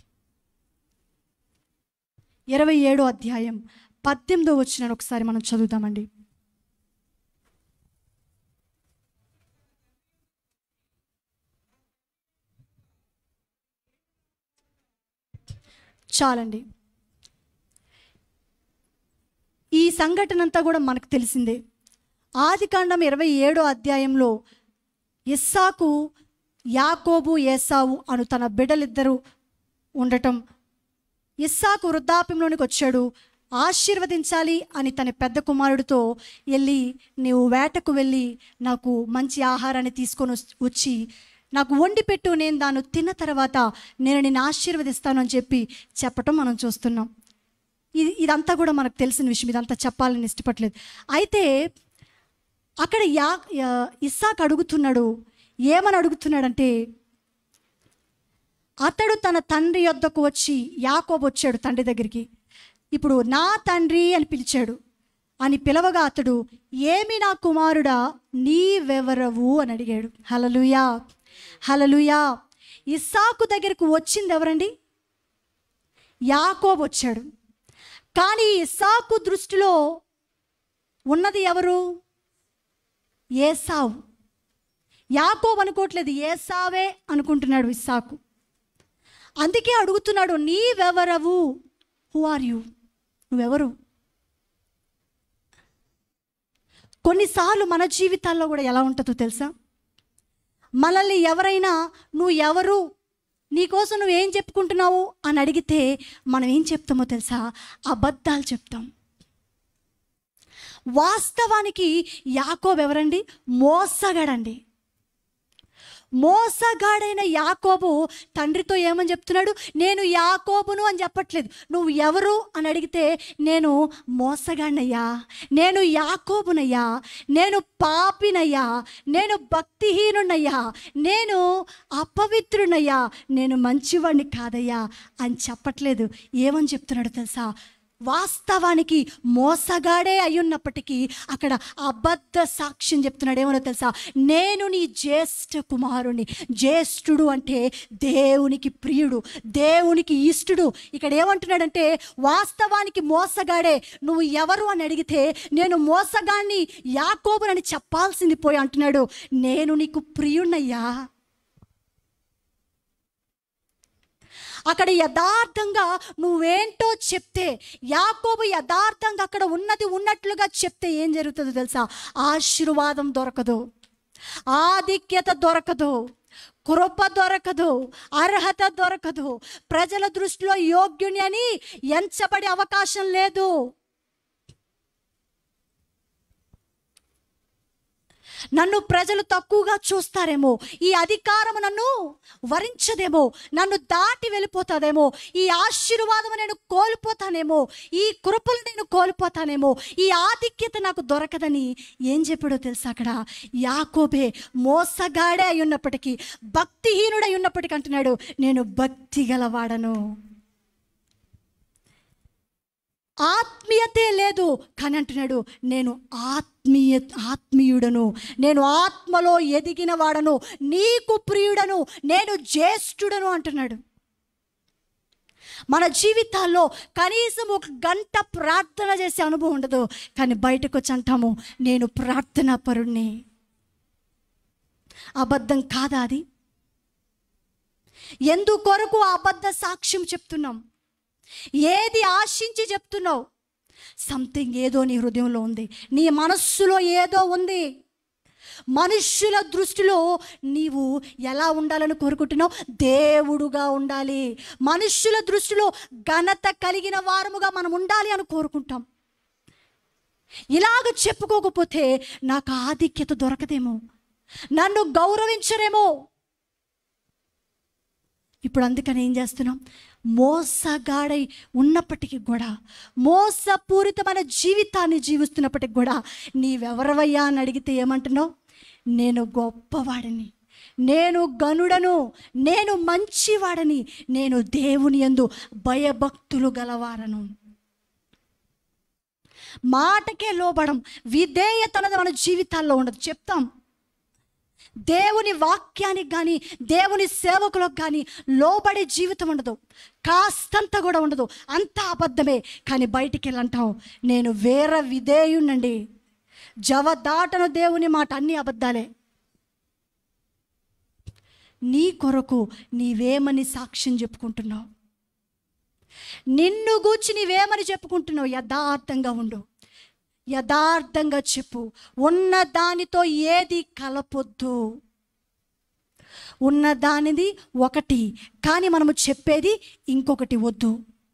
S1: ఇరవై ఏడో అధ్యాయం పద్దెనిమిదో వచ్చిన ఒకసారి మనం చదువుదామండి చాలండి ఈ సంఘటన అంతా కూడా మనకు తెలిసిందే ఆది కాండం ఇరవై ఏడో అధ్యాయంలో ఇస్సాకు యాకోబు ఏసావు అను తన బిడ్డలిద్దరూ ఉండటం ఇస్సాకు వృద్ధాప్యంలోనికి వచ్చాడు ఆశీర్వదించాలి అని తన పెద్ద కుమారుడితో వెళ్ళి నీవు వేటకు వెళ్ళి నాకు మంచి ఆహారాన్ని తీసుకొని వస్- వచ్చి నాకు వండి పెట్టు నేను దాన్ని తిన్న తర్వాత నేను నిన్ను ఆశీర్వదిస్తాను అని చెప్పి చెప్పటం మనం చూస్తున్నాం ఇది ఇదంతా కూడా మనకు తెలిసిన విషయం ఇదంతా చెప్పాలని ఇష్టపడలేదు అయితే అక్కడ యా యా- ఇస్సాక్ అడుగుతున్నాడు ఏమని అడుగుతున్నాడంటే అతడు తన తండ్రి యొద్దకు వచ్చి యాకోబు వచ్చాడు తండ్రి దగ్గరికి ఇప్పుడు నా తండ్రి అని పిలిచాడు అని పిలవగా అతడు ఏమి నా కుమారుడా నీవెవరవు అని అడిగాడు హలలుయా హలలుయా ఇస్సాకు దగ్గరకు వచ్చింది ఎవరండి యాకోబు వచ్చాడు కానీ ఇస్సాకు దృష్టిలో ఉన్నది ఎవరు ఏసావు యాకోబు అనుకోవట్లేదు ఏసావే అనుకుంటున్నాడు ఇస్సాకు అందుకే అడుగుతున్నాడు నీవెవరవు హూ ఆర్ యు నువ్వెవరు కొన్నిసార్లు మన జీవితాల్లో కూడా ఎలా ఉంటుందో తెలుసా మనల్ని ఎవరైనా నువ్వు ఎవరు నీకోసం నువ్వేం చెప్పుకుంటున్నావు అని అడిగితే మనం ఏం చెప్తామో తెలుసా అబద్ధాలు చెప్తాం వాస్తవానికి యాకోబు ఎవరండి మోసగాడండి మోసగాడైన యాకోబు తండ్రితో ఏమని చెప్తున్నాడు నేను యాకోబును అని చెప్పట్లేదు నువ్వు ఎవరు అని అడిగితే నేను మోసగాడినయ్యా నేను యాకోబునయ్యా నేను పాపినయ్యా నేను భక్తిహీనునయ్యా నేను అపవిత్రునయ్యా నేను మంచివాడిని కాదయ్యా అని చెప్పట్లేదు ఏమని చెప్తున్నాడు తెలుసా వాస్తవానికి మోసగాడే అయ్యున్నప్పటికీ అక్కడ అబద్ధ సాక్ష్యం చెప్తున్నాడు ఏమో తెలుసా నేను నీ జ్యేష్ఠ కుమారుని జ్యేష్ఠుడు అంటే దేవునికి ప్రియుడు దేవునికి ఇష్టడు ఇక్కడ ఏమంటున్నాడంటే వాస్తవానికి మోసగాడే నువ్వు ఎవరు అని అడిగితే నేను మోసగాన్ని యాకోబునని చెప్పాల్సింది పోయి అంటున్నాడు నేను నీకు ప్రియుణ్ణయ్యా అక్కడ యథార్థంగా నువ్వేంటో చెప్తే యాకోబు యథార్థంగా అక్కడ ఉన్నది ఉన్నట్లుగా చెప్తే ఏం జరుగుతుందో తెలుసా ఆశీర్వాదం దొరకదు ఆధిక్యత దొరకదు కృప దొరకదు అర్హత దొరకదు ప్రజల దృష్టిలో యోగ్యుని అని ఎంచబడే అవకాశం లేదు నన్ను ప్రజలు తక్కువగా చూస్తారేమో ఈ అధికారం నన్ను వరించదేమో నన్ను దాటి వెళ్ళిపోతాదేమో ఈ ఆశీర్వాదం నేను కోల్పోతానేమో ఈ కృపలు నేను కోల్పోతానేమో ఈ ఆధిక్యత నాకు దొరకదని ఏం చెప్పాడో తెలుసా అక్కడ యాకోబే మోసగాడే అయి ఉన్నప్పటికీ భక్తిహీనుడై ఉన్నప్పటికీ అంటున్నాడు నేను భక్తి గలవాడను ఆత్మీయతే లేదు కానీ అంటున్నాడు నేను ఆత్మీయ ఆత్మీయుడను నేను ఆత్మలో ఎదిగిన వాడను నీకు ప్రియుడను నేను జ్యేష్ఠుడను అంటున్నాడు మన జీవితాల్లో కనీసం ఒక గంట ప్రార్థన చేసే అనుభవం ఉండదు కానీ బయటకు వచ్చి అంటాము నేను ప్రార్థనా పరుణ్ణి అబద్ధం కాదా అది ఎందుకొరకు ఆ అబద్ధ సాక్ష్యం చెప్తున్నాం ఏది ఆశించి చెప్తున్నావు సంథింగ్ ఏదో నీ హృదయంలో ఉంది నీ మనస్సులో ఏదో ఉంది మనుష్యుల దృష్టిలో నీవు ఎలా ఉండాలని కోరుకుంటున్నావు దేవుడుగా ఉండాలి మనుష్యుల దృష్టిలో ఘనత కలిగిన వారముగా మనం ఉండాలి అని కోరుకుంటాం ఇలాగ చెప్పుకోకపోతే నాకు ఆధిక్యత దొరకదేమో నన్ను గౌరవించరేమో ఇప్పుడు అందుకని ఏం చేస్తున్నాం మోసగాడై ఉన్నప్పటికీ కూడా మోసపూరితమైన జీవితాన్ని జీవిస్తున్నప్పటికి కూడా నీవెవరవయ్యా అని అడిగితే ఏమంటున్నావు నేను గొప్పవాడిని నేను గనుడను నేను మంచివాడని నేను దేవుని యందు భయభక్తులు గలవారను మాటకే లోబడం విధేయత అన్నది మన జీవితాల్లో ఉండదు చెప్తాం దేవుని వాక్యానికి కానీ దేవుని సేవకులకు కానీ లోబడే జీవితం ఉండదు కాస్తంత కూడా ఉండదు అంత అబద్ధమే కానీ బయటికి వెళ్ళంటాం నేను వేరే విధేయునండి జవ దాటను దేవుని మాట అన్ని అబద్ధాలే నీ కొరకు నీవేమని సాక్ష్యం చెప్పుకుంటున్నావు నిన్ను గూర్చి నీవేమని చెప్పుకుంటున్నావు యథార్థంగా ఉండు యథార్థంగా చెప్పు ఉన్న దానితో ఏది కలపొద్దు ఉన్న దానిది ఒకటి కానీ మనము చెప్పేది ఇంకొకటి వద్దు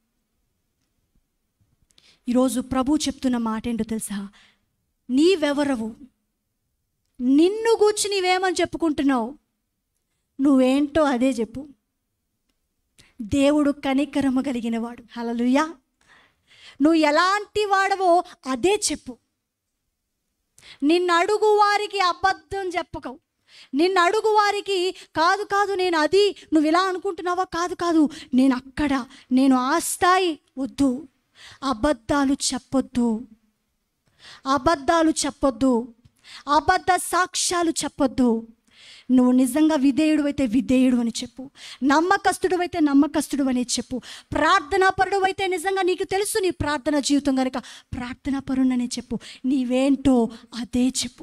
S1: ఈరోజు ప్రభు చెప్తున్న మాట ఏంటో తెలుసా నీవెవరవు నిన్ను గూర్చి నీవేమని చెప్పుకుంటున్నావు నువ్వేంటో అదే చెప్పు దేవుడు కనికరము కలిగిన వాడు హలలుయా నువ్వు ఎలాంటి వాడవో అదే చెప్పు నిన్ను అడుగు వారికి అబద్ధం చెప్పకవు నిన్ను అడుగు వారికి కాదు కాదు నేను అది నువ్వు ఇలా అనుకుంటున్నావా కాదు కాదు నేను అక్కడ నేను ఆ స్థాయి వద్దు అబద్ధాలు చెప్పొద్దు అబద్ధాలు చెప్పొద్దు అబద్ధ సాక్ష్యాలు చెప్పొద్దు నువ్వు నిజంగా విధేయుడు అయితే విధేయుడు అని చెప్పు నమ్మకస్తుడు అయితే నమ్మకస్తుడు అని చెప్పు ప్రార్థనా పరుడు అయితే నిజంగా నీకు తెలుసు నీ ప్రార్థన జీవితం కనుక ప్రార్థనా పరుణని చెప్పు నీవేంటో అదే చెప్పు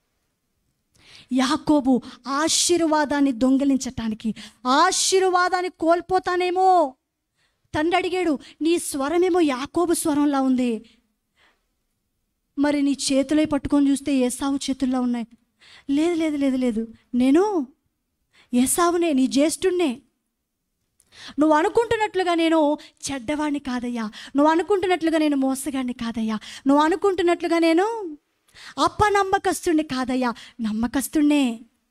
S1: యాకోబు ఆశీర్వాదాన్ని దొంగిలించటానికి ఆశీర్వాదాన్ని కోల్పోతానేమో తండ్రి అడిగాడు నీ స్వరమేమో యాకోబు స్వరంలా ఉంది మరి నీ చేతులే పట్టుకొని చూస్తే ఏసావు చేతుల్లో ఉన్నాయి లేదు లేదు లేదు లేదు నేను ఏసావునే నీ జ్యేష్ఠుణ్ణే నువ్వు అనుకుంటున్నట్లుగా నేను చెడ్డవాడిని కాదయ్యా నువ్వు అనుకుంటున్నట్లుగా నేను మోసగాడిని కాదయ్యా నువ్వు అనుకుంటున్నట్లుగా నేను అప్పనమ్మకస్తుడిని కాదయ్యా నమ్మకస్తుడినే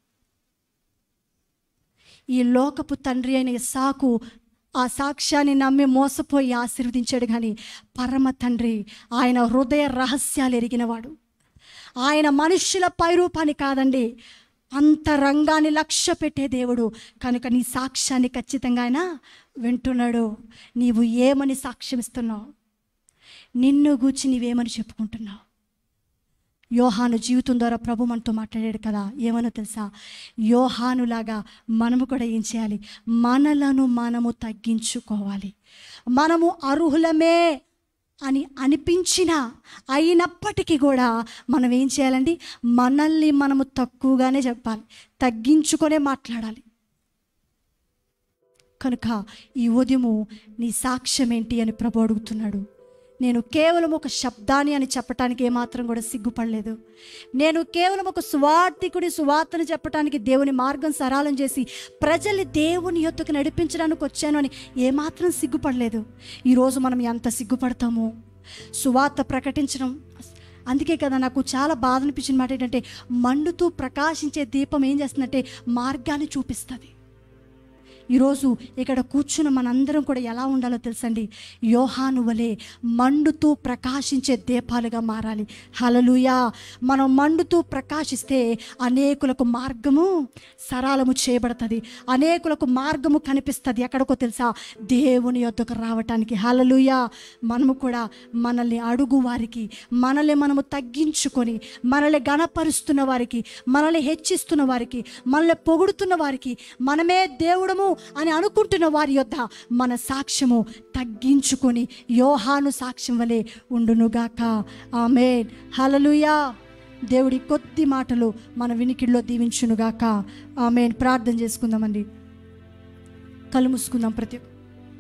S1: ఈ లోకపు తండ్రి అయిన ఇస్సాకు ఆ సాక్ష్యాన్ని నమ్మి మోసపోయి ఆశీర్వదించాడు కానీ పరమ తండ్రి ఆయన హృదయ రహస్యాలు ఎరిగినవాడు ఆయన మనుష్యుల పైరూపాన్ని కాదండి అంతరంగాన్ని లక్ష్య పెట్టే దేవుడు కనుక నీ సాక్ష్యాన్ని ఖచ్చితంగా ఆయన వింటున్నాడు నీవు ఏమని సాక్ష్యం ఇస్తున్నావు నిన్ను గూర్చి నీవేమని చెప్పుకుంటున్నావు యోహాను జీవితం ద్వారా ప్రభు మనతో మాట్లాడాడు కదా ఏమనో తెలుసా యోహానులాగా మనము కూడా ఏం చేయాలి మనలను మనము తగ్గించుకోవాలి మనము అర్హులమే అని అనిపించిన అయినప్పటికీ కూడా మనం ఏం చేయాలండి మనల్ని మనము తక్కువగానే చెప్పాలి తగ్గించుకొనే మాట్లాడాలి కనుక ఈ ఉదయము నీ సాక్ష్యం ఏంటి అని ప్రభు అడుగుతున్నాడు నేను కేవలం ఒక శబ్దాన్ని అని చెప్పటానికి ఏమాత్రం కూడా సిగ్గుపడలేదు నేను కేవలం ఒక సువార్థికుడి సువార్తను చెప్పటానికి దేవుని మార్గం సరళం చేసి ప్రజల్ని దేవుని యొద్దకు నడిపించడానికి వచ్చాను అని ఏమాత్రం సిగ్గుపడలేదు ఈరోజు మనం ఎంత సిగ్గుపడతామో సువార్త ప్రకటించడం అందుకే కదా నాకు చాలా బాధ అనిపించిన మాట ఏంటంటే మండుతూ ప్రకాశించే దీపం ఏం చేస్తుందంటే మార్గాన్ని చూపిస్తుంది ఈరోజు ఇక్కడ కూర్చున్న మనందరం కూడా ఎలా ఉండాలో తెలుసండి యోహాను వలె మండుతూ ప్రకాశించే దీపాలుగా మారాలి హలలుయా మనం మండుతూ ప్రకాశిస్తే అనేకులకు మార్గము సరళము చేయబడుతుంది అనేకులకు మార్గము కనిపిస్తుంది ఎక్కడికో తెలుసా దేవుని యొద్దకు రావటానికి హలలుయా మనము కూడా మనల్ని అడుగు వారికి మనల్ని మనము తగ్గించుకొని మనల్ని గణపరుస్తున్న వారికి మనల్ని హెచ్చిస్తున్న వారికి మనల్ని పొగుడుతున్న వారికి మనమే దేవుడము అని అనుకుంటున్న వారి యొద్ద మన సాక్ష్యము తగ్గించుకొని యోహాను సాక్ష్యం వలె ఉండునుగాక ఆమె హలలుయా దేవుడి కొద్ది మాటలు మన వినికిడిలో దీవించునుగాక ఆమె ప్రార్థన చేసుకుందామండి కళ్ళు మూసుకుందాం ప్రతి ఒక్క-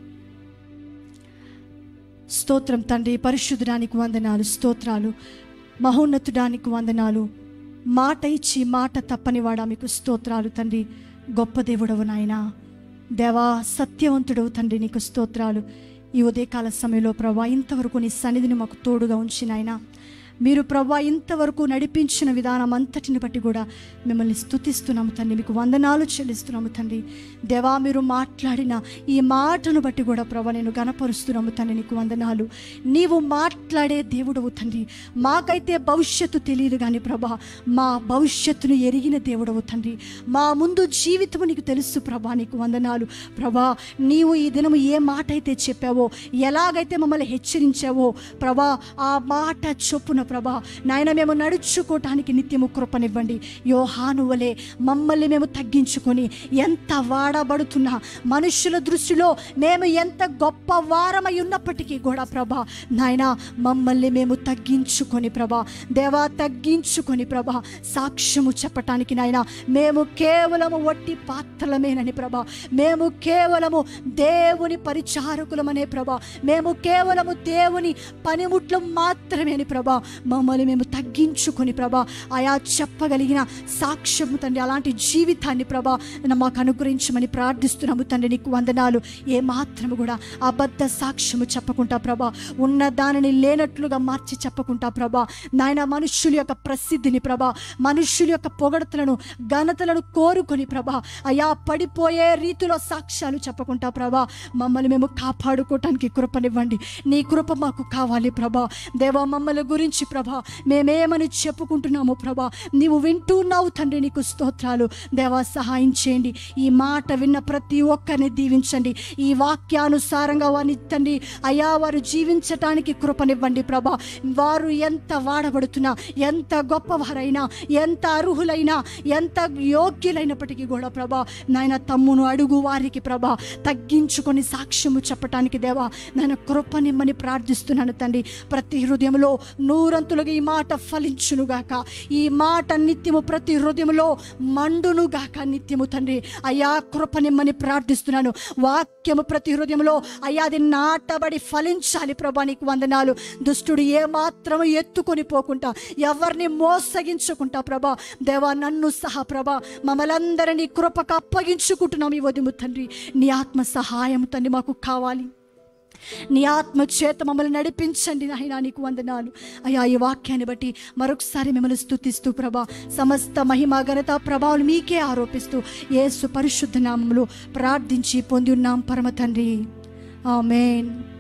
S1: స్తోత్రం తండ్రి పరిశుద్ధడానికి వందనాలు స్తోత్రాలు మహోన్నతుడానికి వందనాలు మాట ఇచ్చి మాట తప్పనివాడా మీకు స్తోత్రాలు తండ్రి గొప్ప దేవుడవు నాయనా దేవా సత్యవంతుడవు తండ్రి నీకు స్తోత్రాలు ఈ ఉదయకాల సమయంలో ప్రభా ఇంతవరకు నీ సన్నిధిని మాకు తోడుగా ఉంచి నాయనా మీరు ప్రభా ఇంతవరకు నడిపించిన విధానం అంతటిని బట్టి కూడా మిమ్మల్ని స్తుతిస్తున్నాము తండ్రి మీకు వందనాలు చెల్లిస్తున్నాము తండ్రి దేవా మీరు మాట్లాడిన ఈ మాటను బట్టి కూడా ప్రభా నేను గనపరుస్తున్నాము తండ్రి నీకు వందనాలు నీవు మాట్లాడే దేవుడవు తండ్రి మాకైతే భవిష్యత్తు తెలియదు కానీ ప్రభా మా భవిష్యత్తును ఎరిగిన దేవుడవు తండ్రి మా ముందు జీవితము నీకు తెలుసు ప్రభా నీకు వందనాలు ప్రభా నీవు ఈ దినము ఏ మాట అయితే చెప్పావో ఎలాగైతే మమ్మల్ని హెచ్చరించావో ప్రభా ఆ మాట చొప్పున ప్రభా నాయన మేము నడుచుకోవటానికి నిత్యము కృపనివ్వండి యోహాను వలె మమ్మల్ని మేము తగ్గించుకొని ఎంత వాడబడుతున్నా మనుషుల దృష్టిలో మేము ఎంత గొప్ప వారమై ఉన్నప్పటికీ కూడా ప్రభా నాయన మమ్మల్ని మేము తగ్గించుకొని ప్రభా దేవా తగ్గించుకొని ప్రభా సాక్ష్యము చెప్పటానికి నాయన మేము కేవలము వట్టి పాత్రలమేనని ప్రభా మేము కేవలము దేవుని పరిచారకులమనే ప్రభా మేము కేవలము దేవుని పనిముట్లు మాత్రమేని ప్రభా మమ్మల్ని మేము తగ్గించుకొని ప్రభా ఆయా చెప్పగలిగిన సాక్ష్యము తండ్రి అలాంటి జీవితాన్ని ప్రభా మాకు అనుగ్రహించమని ప్రార్థిస్తున్నాము తండ్రి నీకు వందనాలు ఏ మాత్రము కూడా అబద్ధ సాక్ష్యము చెప్పకుండా ప్రభా ఉన్న దానిని లేనట్లుగా మార్చి చెప్పకుండా ప్రభా నాయన మనుష్యుల యొక్క ప్రసిద్ధిని ప్రభా మనుష్యుల యొక్క పొగడతలను ఘనతలను కోరుకొని ప్రభా అయా పడిపోయే రీతిలో సాక్ష్యాలు చెప్పకుండా ప్రభా మమ్మల్ని మేము కాపాడుకోవటానికి కృపనివ్వండి నీ కృప మాకు కావాలి ప్రభా దేవా మమ్మల్ని గురించి ప్రభా మేమేమని చెప్పుకుంటున్నాము ప్రభా నీవు వింటున్నావు తండ్రి నీకు స్తోత్రాలు దేవా సహాయం చేయండి ఈ మాట విన్న ప్రతి ఒక్కరిని దీవించండి ఈ వాక్యానుసారంగా వారిని తండ్రి అయా వారు జీవించటానికి కృపనివ్వండి ప్రభా వారు ఎంత వాడబడుతున్నా ఎంత గొప్పవారైనా ఎంత అర్హులైనా ఎంత యోగ్యులైనప్పటికీ కూడా ప్రభా నాయన తమ్మును అడుగు వారికి ప్రభా తగ్గించుకొని సాక్ష్యము చెప్పటానికి దేవా నాయన కృపనిమ్మని ప్రార్థిస్తున్నాను తండ్రి ప్రతి హృదయంలో నూరంతులుగా ఈ మాట ఫలించునుగాక ఈ మాట నిత్యము ప్రతి హృదయంలో మండునుగాక నిత్యము తండ్రి అయా కృపనిమ్మని ప్రార్థిస్తున్నాను వాక్యము ప్రతి హృదయంలో అయ్యా అది నాటబడి ఫలించాలి ప్రభా నీకు వందనాలు దుష్టుడు ఏ మాత్రము ఎత్తుకొని పోకుండా ఎవరిని మోసగించకుండా ప్రభా దేవా నన్ను సహా ప్రభా మమ్మలందరినీ కృపకు అప్పగించుకుంటున్నాం ఈ వదిము తండ్రి నీ ఆత్మ సహాయం తండ్రి మాకు కావాలి నీ ఆత్మ చేత మమ్మల్ని నడిపించండి నాయనా నీకు వందనాలు అయ్యా ఈ వాక్యాన్ని బట్టి మరొకసారి మిమ్మల్ని స్తుతిస్తూ ప్రభా సమస్త మహిమ ఘనత ప్రభావాలు మీకే ఆరోపిస్తూ యేసు పరిశుద్ధ నామంలో ప్రార్థించి పొంది ఉన్నాం పరమ తండ్రి ఆమెన్